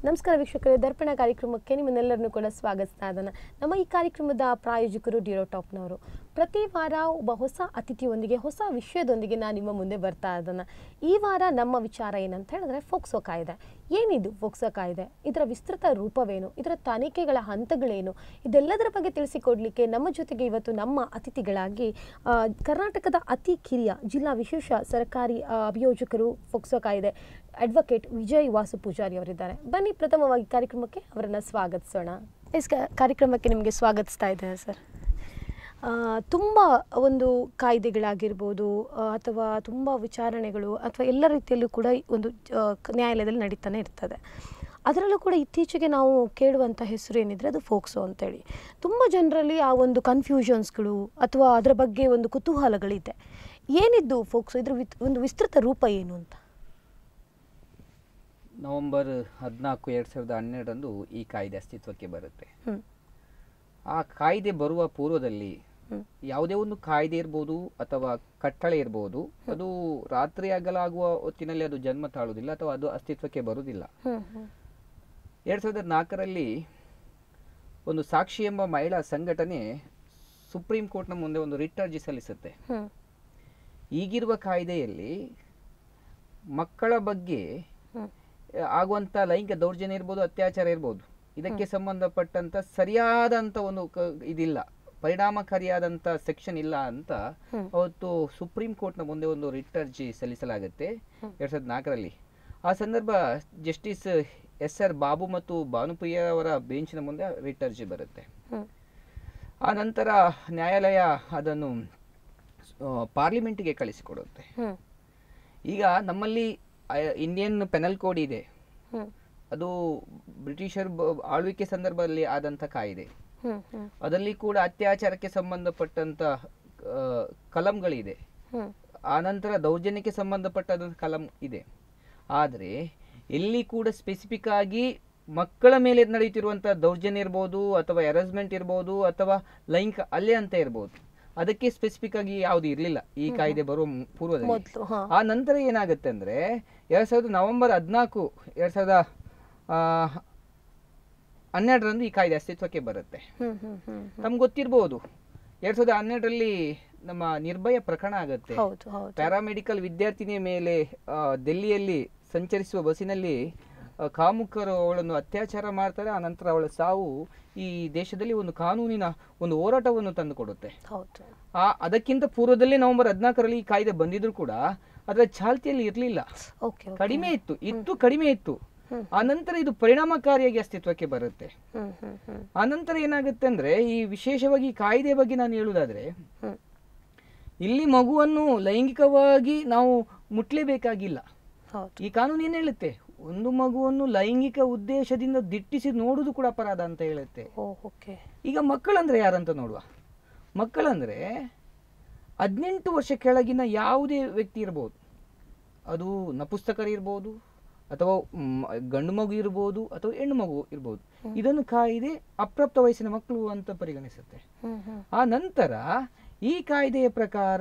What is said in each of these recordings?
ನಮಸ್ಕಾರ ವೀಕ್ಷಕರೇ ದರ್ಪಣ ಕಾರ್ಯಕ್ರಮಕ್ಕೆ ನಿಮ್ಮನ್ನೆಲ್ಲರನ್ನು ಕೂಡ ಸ್ವಾಗತಿಸ್ತಾ ಇದ್ದಾನೆ ನಮ್ಮ ಈ ಕಾರ್ಯಕ್ರಮದ ಪ್ರಾಯೋಜಕರು ಡಿರೋಟಾಪ್ನವರು ಪ್ರತಿ ವಾರ ಒಬ್ಬ ಹೊಸ ಅತಿಥಿಯೊಂದಿಗೆ ಹೊಸ ವಿಷಯದೊಂದಿಗೆ ನಾನು ನಿಮ್ಮ ಮುಂದೆ ಬರ್ತಾ ಇದ್ದಾನೆ ಈ ವಾರ ನಮ್ಮ ವಿಚಾರ ಏನಂತ ಹೇಳಿದ್ರೆ ಫೋಕ್ಸೋ ಕಾಯ್ದೆ ಏನಿದು ಫೋಕ್ಸೋ ಕಾಯ್ದೆ ಇದರ ವಿಸ್ತೃತ ರೂಪವೇನು ಇದರ ತನಿಖೆಗಳ ಹಂತಗಳೇನು ಇದೆಲ್ಲದರ ಬಗ್ಗೆ ತಿಳಿಸಿಕೊಡ್ಲಿಕ್ಕೆ ನಮ್ಮ ಜೊತೆಗೆ ಇವತ್ತು ನಮ್ಮ ಅತಿಥಿಗಳಾಗಿ ಆ, ಕರ್ನಾಟಕದ ಅತಿ ಕಿರಿಯ ಜಿಲ್ಲಾ ವಿಶೇಷ ಸರ್ಕಾರಿ ಆ, ಅಭಿಯೋಜಕರು ಫೋಕ್ಸೋ ಕಾಯ್ದೆ ಅಡ್ವೊಕೇಟ್ ವಿಜಯ್ ವಾಸು ಪೂಜಾರಿ ಅವರಿದ್ದಾರೆ ಬನ್ನಿ ಪ್ರಥಮವಾಗಿ ಕಾರ್ಯಕ್ರಮಕ್ಕೆ ಅವರನ್ನು ಸ್ವಾಗತಿಸೋಣ ಎಸ್ ಕ- ಕಾರ್ಯಕ್ರಮಕ್ಕೆ ನಿಮಗೆ ಸ್ವಾಗತಿಸ್ತಾ ಇದ್ದೇನೆ ಸರ್ ತುಂಬ ಒಂದು ಕಾಯ್ದೆಗಳಾಗಿರ್ಬೋದು ಆ, ಅಥವಾ ತುಂಬ ವಿಚಾರಣೆಗಳು ಅಥವಾ ಎಲ್ಲ ರೀತಿಯಲ್ಲೂ ಕೂಡ ಒಂದು ಆ, ಕ- ನ್ಯಾಯಾಲಯದಲ್ಲಿ ನಡೀತಾನೆ ಇರ್ತದೆ ಅದರಲ್ಲೂ ಕೂಡ ಇತ್ತೀಚೆಗೆ ನಾವು ಕೇಳುವಂಥ ಹೆಸರು ಏನಿದ್ರೆ ಅದು ಫೋಕ್ಸೋ ಅಂತೇಳಿ ತುಂಬ ಜನರಲ್ಲಿ ಆ ಒಂದು ಕನ್ಫ್ಯೂಷನ್ಸ್ಗಳು ಅಥವಾ ಅದರ ಬಗ್ಗೆ ಒಂದು ಕುತೂಹಲಗಳಿದೆ ಏನಿದ್ದು ಫೋಕ್ಸೋ ಇದ್ರ ವಿತ್- ಒಂದು ವಿಸ್ತೃತ ರೂಪ ಏನು ಅಂತ ನವೆಂಬರ್ ಹದಿನಾಲ್ಕು ಎರಡು ಸಾವಿರದ ಹನ್ನೆರಡರಂದು ಈ ಕಾಯ್ದೆ ಅಸ್ತಿತ್ವಕ್ಕೆ ಬರುತ್ತೆ ಹ್ಮ್ ಆ ಕಾಯ್ದೆ ಬರುವ ಪೂರ್ವದಲ್ಲಿ ಹ್ಮ್. ಯಾವುದೇ ಒಂದು ಕಾಯ್ದೆ ಇರ್ಬೋದು ಅಥವಾ ಕಟ್ಟಳೆ ಇರ್ಬೋದು ಅದು ರಾತ್ರಿ ಹಗಲಾಗುವ ಹೊತ್ತಿನಲ್ಲಿ ಅದು ಜನ್ಮ ತಾಳುವುದಿಲ್ಲ ಅಥವಾ ಅದು ಅಸ್ತಿತ್ವಕ್ಕೆ ಬರುವುದಿಲ್ಲ ಹ್ಮ್ ಹ್ಮ್ ಎರಡು ಸಾವಿರದ ನಾಲ್ಕರಲ್ಲಿ ಒಂದು ಸಾಕ್ಷಿ ಎಂಬ ಮಹಿಳಾ ಸಂಘಟನೆ ಸುಪ್ರೀಂ ಕೋರ್ಟ್ನ ಮುಂದೆ ಒಂದು ರಿಟ್ ಅರ್ಜಿ ಸಲ್ಲಿಸುತ್ತೆ ಹ್ಮ್ ಈಗಿರುವ ಕಾಯ್ದೆಯಲ್ಲಿ ಮಕ್ಕಳ ಬಗ್ಗೆ ಹ್ಮ್ ಆಗುವಂತ ಲೈಂಗಿಕ ದೌರ್ಜನ್ಯ ಇರ್ಬೋದು ಅತ್ಯಾಚಾರ ಇರ್ಬೋದು ಇದಕ್ಕೆ ಸಂಬಂಧಪಟ್ಟಂತ ಸರಿಯಾದಂತ ಒಂದು ಕ- ಇದಿಲ್ಲ ಪರಿಣಾಮಕಾರಿಯಾದಂತ ಸೆಕ್ಷನ್ ಇಲ್ಲ ಅಂತ ಹ್ಮ್. ಅವತ್ತು ಸುಪ್ರೀಂ ಕೋರ್ಟ್ನ ಮುಂದೆ ಒಂದು ರಿಟ್ ಅರ್ಜಿ ಸಲ್ಲಿಸಲಾಗುತ್ತೆ ಎರಡ್ ಸಾವಿರದ ನಾಲ್ಕರಲ್ಲಿ ಆ ಸಂದರ್ಭ ಜಸ್ಟಿಸ್ ಎಸ್ ಆರ್ ಬಾಬು ಮತ್ತು ಭಾನುಪ್ರಿಯ ಅವರ ಬೆಂಚಿನ ಮುಂದೆ ರಿಟ್ ಅರ್ಜಿ ಬರುತ್ತೆ ಹ್ಮ್ ಆ ನಂತರ ನ್ಯಾಯಾಲಯ ಅದನ್ನು ಆ, ಪಾರ್ಲಿಮೆಂಟ್ಗೆ ಕಳಿಸಿಕೊಡುತ್ತೆ ಹ್ಮ್ ಈಗ ನಮ್ಮಲ್ಲಿ ಆ, ಇಂಡಿಯನ್ ಪೆನಲ್ ಕೋಡ್ ಇದೆ ಹ್ಮ್ ಅದು ಬ್ರಿಟಿಷರ್ ಬ- ಆಳ್ವಿಕೆ ಸಂದರ್ಭದಲ್ಲಿ ಆದಂಥ ಕಾಯ್ದೆ ಹ್ಮ್ ಹ್ಮ್ ಅದರಲ್ಲಿ ಕೂಡ ಅತ್ಯಾಚಾರಕ್ಕೆ ಸಂಬಂಧಪಟ್ಟಂತ ಆ, ಕಲಂಗಳಿದೆ ಹ್ಮ್ ಆನಂತರ ದೌರ್ಜನ್ಯಕ್ಕೆ ಸಂಬಂಧಪಟ್ಟಂತ ಕಲಂ ಇದೆ ಆದರೆ ಎಲ್ಲಿ ಕೂಡ ಸ್ಪೆಸಿಫಿಕ್ ಆಗಿ ಮಕ್ಕಳ ಮೇಲೆ ನಡೆಯುತ್ತಿರುವಂಥ ದೌರ್ಜನ್ಯ ಇರ್ಬೋದು ಅಥವಾ ಹ್ಯಾರಸ್ಮೆಂಟ್ ಇರ್ಬೋದು ಅಥವಾ ಲೈಂಗಿಕ ಹಲ್ಲೆ ಅಂತ ಇರ್ಬೋದು ಅದಕ್ಕೆ ಸ್ಪೆಸಿಫಿಕ್ ಆಗಿ ಯಾವುದು ಇರಲಿಲ್ಲ ಈ ಕಾಯ್ದೆ ಬರುವ ಮು- ಪೂರ್ವದಲ್ಲಿ ಮೊದಲು ಹಾ ಆ ನಂತರ ಏನಾಗುತ್ತೆ ಅಂದ್ರೆ ಎರಡ್ ಸಾವಿರದ ನವೆಂಬರ್ ಹದಿನಾಲ್ಕು ಎರಡ್ ಸಾವಿರದ ಆ, ಹನ್ನೆರಡರಂದು ಈ ಕಾಯ್ದೆ ಅಸ್ತಿತ್ವಕ್ಕೆ ಬರುತ್ತೆ ಹ್ಮ್ ಹ್ಮ್ ಹ್ಮ್ ನಮ್ಗೆ ಗೊತ್ತಿರ್ಬೋದು ಎರಡ್ ಸಾವಿರದ ಹನ್ನೆರಡರಲ್ಲಿ ನಮ್ಮ ನಿರ್ಭಯ ಪ್ರಕರಣ ಆಗುತ್ತೆ ಹೌದು ಹೌದು ಪ್ಯಾರಾಮೆಡಿಕಲ್ ವಿದ್ಯಾರ್ಥಿನಿಯ ಮೇಲೆ ಆ, ದೆಹಲಿಯಲ್ಲಿ ಸಂಚರಿಸುವ ಬಸ್ಸಿನಲ್ಲಿ ಆ, ಕಾಮುಕರು ಅವಳನ್ನು ಅತ್ಯಾಚಾರ ಮಾಡ್ತಾರೆ ಆ ನಂತರ ಅವಳ ಸಾವು ಈ ದೇಶದಲ್ಲಿ ಒಂದು ಕಾನೂನಿನ ಒಂದು ಹೋರಾಟವನ್ನು ತಂದುಕೊಡುತ್ತೆ ಹೌದು ಆ ಅದಕ್ಕಿಂತ ಪೂರ್ವದಲ್ಲೇ ನವೆಂಬರ್ ಹದಿನಾಲ್ಕರಲ್ಲಿ ಈ ಕಾಯ್ದೆ ಬಂದಿದ್ರು ಕೂಡ ಅದರ ಚಾಲ್ತಿಯಲ್ಲಿ ಇರಲಿಲ್ಲ ಓಕೆ ಓಕೆ ಕಡಿಮೆ ಇತ್ತು ಇತ್ತು ಕಡಿಮೆ ಇತ್ತು ಹ್ಮ್. ಆ ನಂತರ ಇದು ಪರಿಣಾಮಕಾರಿಯಾಗಿ ಅಸ್ತಿತ್ವಕ್ಕೆ ಬರುತ್ತೆ ಹ್ಮ್ ಹ್ಮ್ ಹ್ಮ್ ಆ ನಂತರ ಏನಾಗುತ್ತೆ ಅಂದ್ರೆ ಈ ವಿಶೇಷವಾಗಿ ಈ ಕಾಯ್ದೆ ಬಗ್ಗೆ ನಾನು ಹೇಳುವುದಾದ್ರೆ ಹ್ಮ್ ಇಲ್ಲಿ ಮಗುವನ್ನು ಲೈಂಗಿಕವಾಗಿ ನಾವು ಮುಟ್ಲೇಬೇಕಾಗಿಲ್ಲ ಹೌದು ಈ ಕಾನೂನು ಏನು ಹೇಳುತ್ತೆ ಒಂದು ಮಗುವನ್ನು ಲೈಂಗಿಕ ಉದ್ದೇಶದಿಂದ ದಿಟ್ಟಿಸಿ ನೋಡುವುದು ಕೂಡ ಅಪರಾಧ ಅಂತ ಹೇಳುತ್ತೆ ಓ ಓಕೆ ಈಗ ಮಕ್ಕಳಂದ್ರೆ ಯಾರಂತ ನೋಡುವ ಮಕ್ಕಳಂದ್ರೆ ಹದಿನೆಂಟು ವರ್ಷ ಕೆಳಗಿನ ಯಾವುದೇ ವ್ಯಕ್ತಿ ಇರ್ಬೋದು ಅದು ನಪುಸ್ತಕರಿರ್ಬೋದು ಅಥವಾ ಮ್, ಗಂಡು ಮಗು ಇರ್ಬೋದು ಅಥವಾ ಹೆಣ್ಣು ಮಗು ಇರ್ಬೋದು ಇದನ್ನು ಕಾಯ್ದೆ ಅಪ್ರಾಪ್ತ ವಯಸ್ಸಿನ ಮಕ್ಕಳು ಅಂತ ಪರಿಗಣಿಸುತ್ತೆ ಹ್ಮ್ ಹ್ಮ್ ಆ ನಂತರ ಈ ಕಾಯ್ದೆಯ ಪ್ರಕಾರ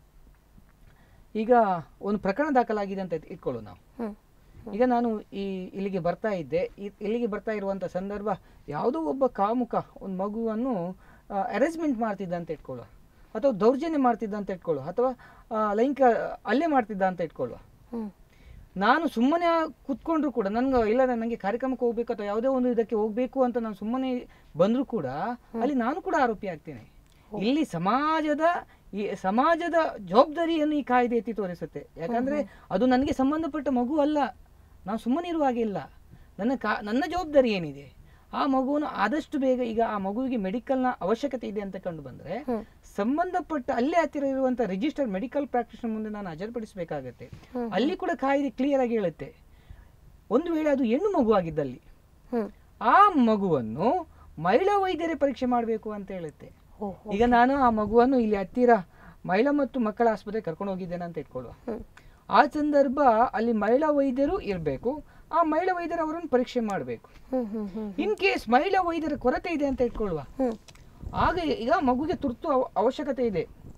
ಈಗ ಒಂದು ಪ್ರಕರಣ ದಾಖಲಾಗಿದೆ ಅಂತ ಇಟ್ಕೊಳ್ಳೋಣ ನಾವು ಹ್ಮ್ ಈಗ ನಾನು ಈ ಇಲ್ಲಿಗೆ ಬರ್ತಾ ಇದ್ದೆ ಇ- ಇಲ್ಲಿಗೆ ಬರ್ತಾ ಇರುವಂತ ಸಂದರ್ಭ ಯಾವುದೋ ಒಬ್ಬ ಕಾಮುಕ ಒಂದು ಮಗುವನ್ನು ಅರೇಂಜ್ಮೆಂಟ್ ಮಾಡ್ತಿದ್ದ ಅಂತ ಇಟ್ಕೊಳ್ಳುವ ಅಥವಾ ದೌರ್ಜನ್ಯ ಮಾಡ್ತಿದ್ದ ಅಂತ ಇಟ್ಕೊಳ್ಳುವ ಅಥವಾ ಆ, ಲೈಂಗಿಕ ಹಲ್ಲೆ ಮಾಡ್ತಿದ್ದ ಅಂತ ಇಟ್ಕೊಳ್ಳುವ ಹ್ಮ್ ನಾನು ಸುಮ್ಮನೆ ಕುತ್ಕೊಂಡ್ರು ಕೂಡ ನನ್ಗೆ ಇಲ್ಲ ನನಗೆ ಕಾರ್ಯಕ್ರಮಕ್ಕೆ ಹೋಗ್ಬೇಕು ಅಥವಾ ಯಾವುದೇ ಒಂದು ಇದಕ್ಕೆ ಹೋಗ್ಬೇಕು ಅಂತ ನಾನು ಸುಮ್ಮನೆ ಬಂದರೂ ಕೂಡ ಅಲ್ಲಿ ನಾನು ಕೂಡ ಆರೋಪಿ ಆಗ್ತೇನೆ ಇಲ್ಲಿ ಸಮಾಜದ ಈ ಸಮಾಜದ ಜವಾಬ್ದಾರಿಯನ್ನು ಈ ಕಾಯ್ದೆ ಎತ್ತಿ ತೋರಿಸುತ್ತೆ ಯಾಕಂದ್ರೆ ಅದು ನನಗೆ ಸಂಬಂಧಪಟ್ಟ ಮಗು ಅಲ್ಲ ನಾನು ಸುಮ್ಮನೆ ಇರುವ ಹಾಗೆ ಇಲ್ಲ ನನ್ನ ಕಾ ನನ್ನ ಜವಾಬ್ದಾರಿ ಏನಿದೆ ಆ ಮಗುವನ್ನು ಆದಷ್ಟು ಬೇಗ ಈಗ ಆ ಮಗುವಿಗೆ ಮೆಡಿಕಲ್ನ ಅವಶ್ಯಕತೆ ಇದೆ ಅಂತ ಕಂಡು ಬಂದ್ರೆ ಹ್ಮ್. ಸಂಬಂಧಪಟ್ಟ ಅಲ್ಲೇ ಹತ್ತಿರ ಇರುವಂತ ರಿಜಿಸ್ಟರ್ಡ್ ಮೆಡಿಕಲ್ ಪ್ರಾಕ್ಟೀಷನರ್ ಮುಂದೆ ನಾನು ಹಾಜರುಪಡಿಸಬೇಕಾಗತ್ತೆ ಹ್ಮ್. ಅಲ್ಲಿ ಕೂಡ ಕಾಯ್ದೆ ಕ್ಲಿಯರ್ ಆಗಿ ಹೇಳುತ್ತೆ ಒಂದು ವೇಳೆ ಅದು ಹೆಣ್ಣು ಮಗು ಆಗಿದ್ದಲ್ಲಿ ಹ್ಮ್ ಆ ಮಗುವನ್ನು ಮಹಿಳಾ ವೈದ್ಯರೇ ಪರೀಕ್ಷೆ ಮಾಡಬೇಕು ಅಂತ ಹೇಳುತ್ತೆ ಓ ಈಗ ನಾನು ಆ ಮಗುವನ್ನು ಇಲ್ಲಿ ಹತ್ತಿರ ಮಹಿಳಾ ಮತ್ತು ಮಕ್ಕಳ ಆಸ್ಪತ್ರೆಗೆ ಕರ್ಕೊಂಡು ಹೋಗಿದ್ದೇನೆ ಅಂತ ಇಟ್ಕೊಳ್ಳುವ ಹ್ಮ್ ಆ ಸಂದರ್ಭ ಅಲ್ಲಿ ಮಹಿಳಾ ವೈದ್ಯರು ಇರಬೇಕು ಆ ಮಹಿಳಾ ವೈದ್ಯರು ಅವರನ್ನು ಪರೀಕ್ಷೆ ಮಾಡಬೇಕು ಹ್ಮ್ ಹ್ಮ್ ಹ್ಮ್ ಇನ್ ಕೇಸ್ ಮಹಿಳಾ ವೈದ್ಯರ ಕೊರತೆ ಇದೆ ಅಂತ ಇಟ್ಕೊಳ್ಳುವ ಹ್ಮ್ ಆಗ ಈಗ ಮಗುಗೆ ತುರ್ತು ಅವ- ಅವಶ್ಯಕತೆ ಇದೆ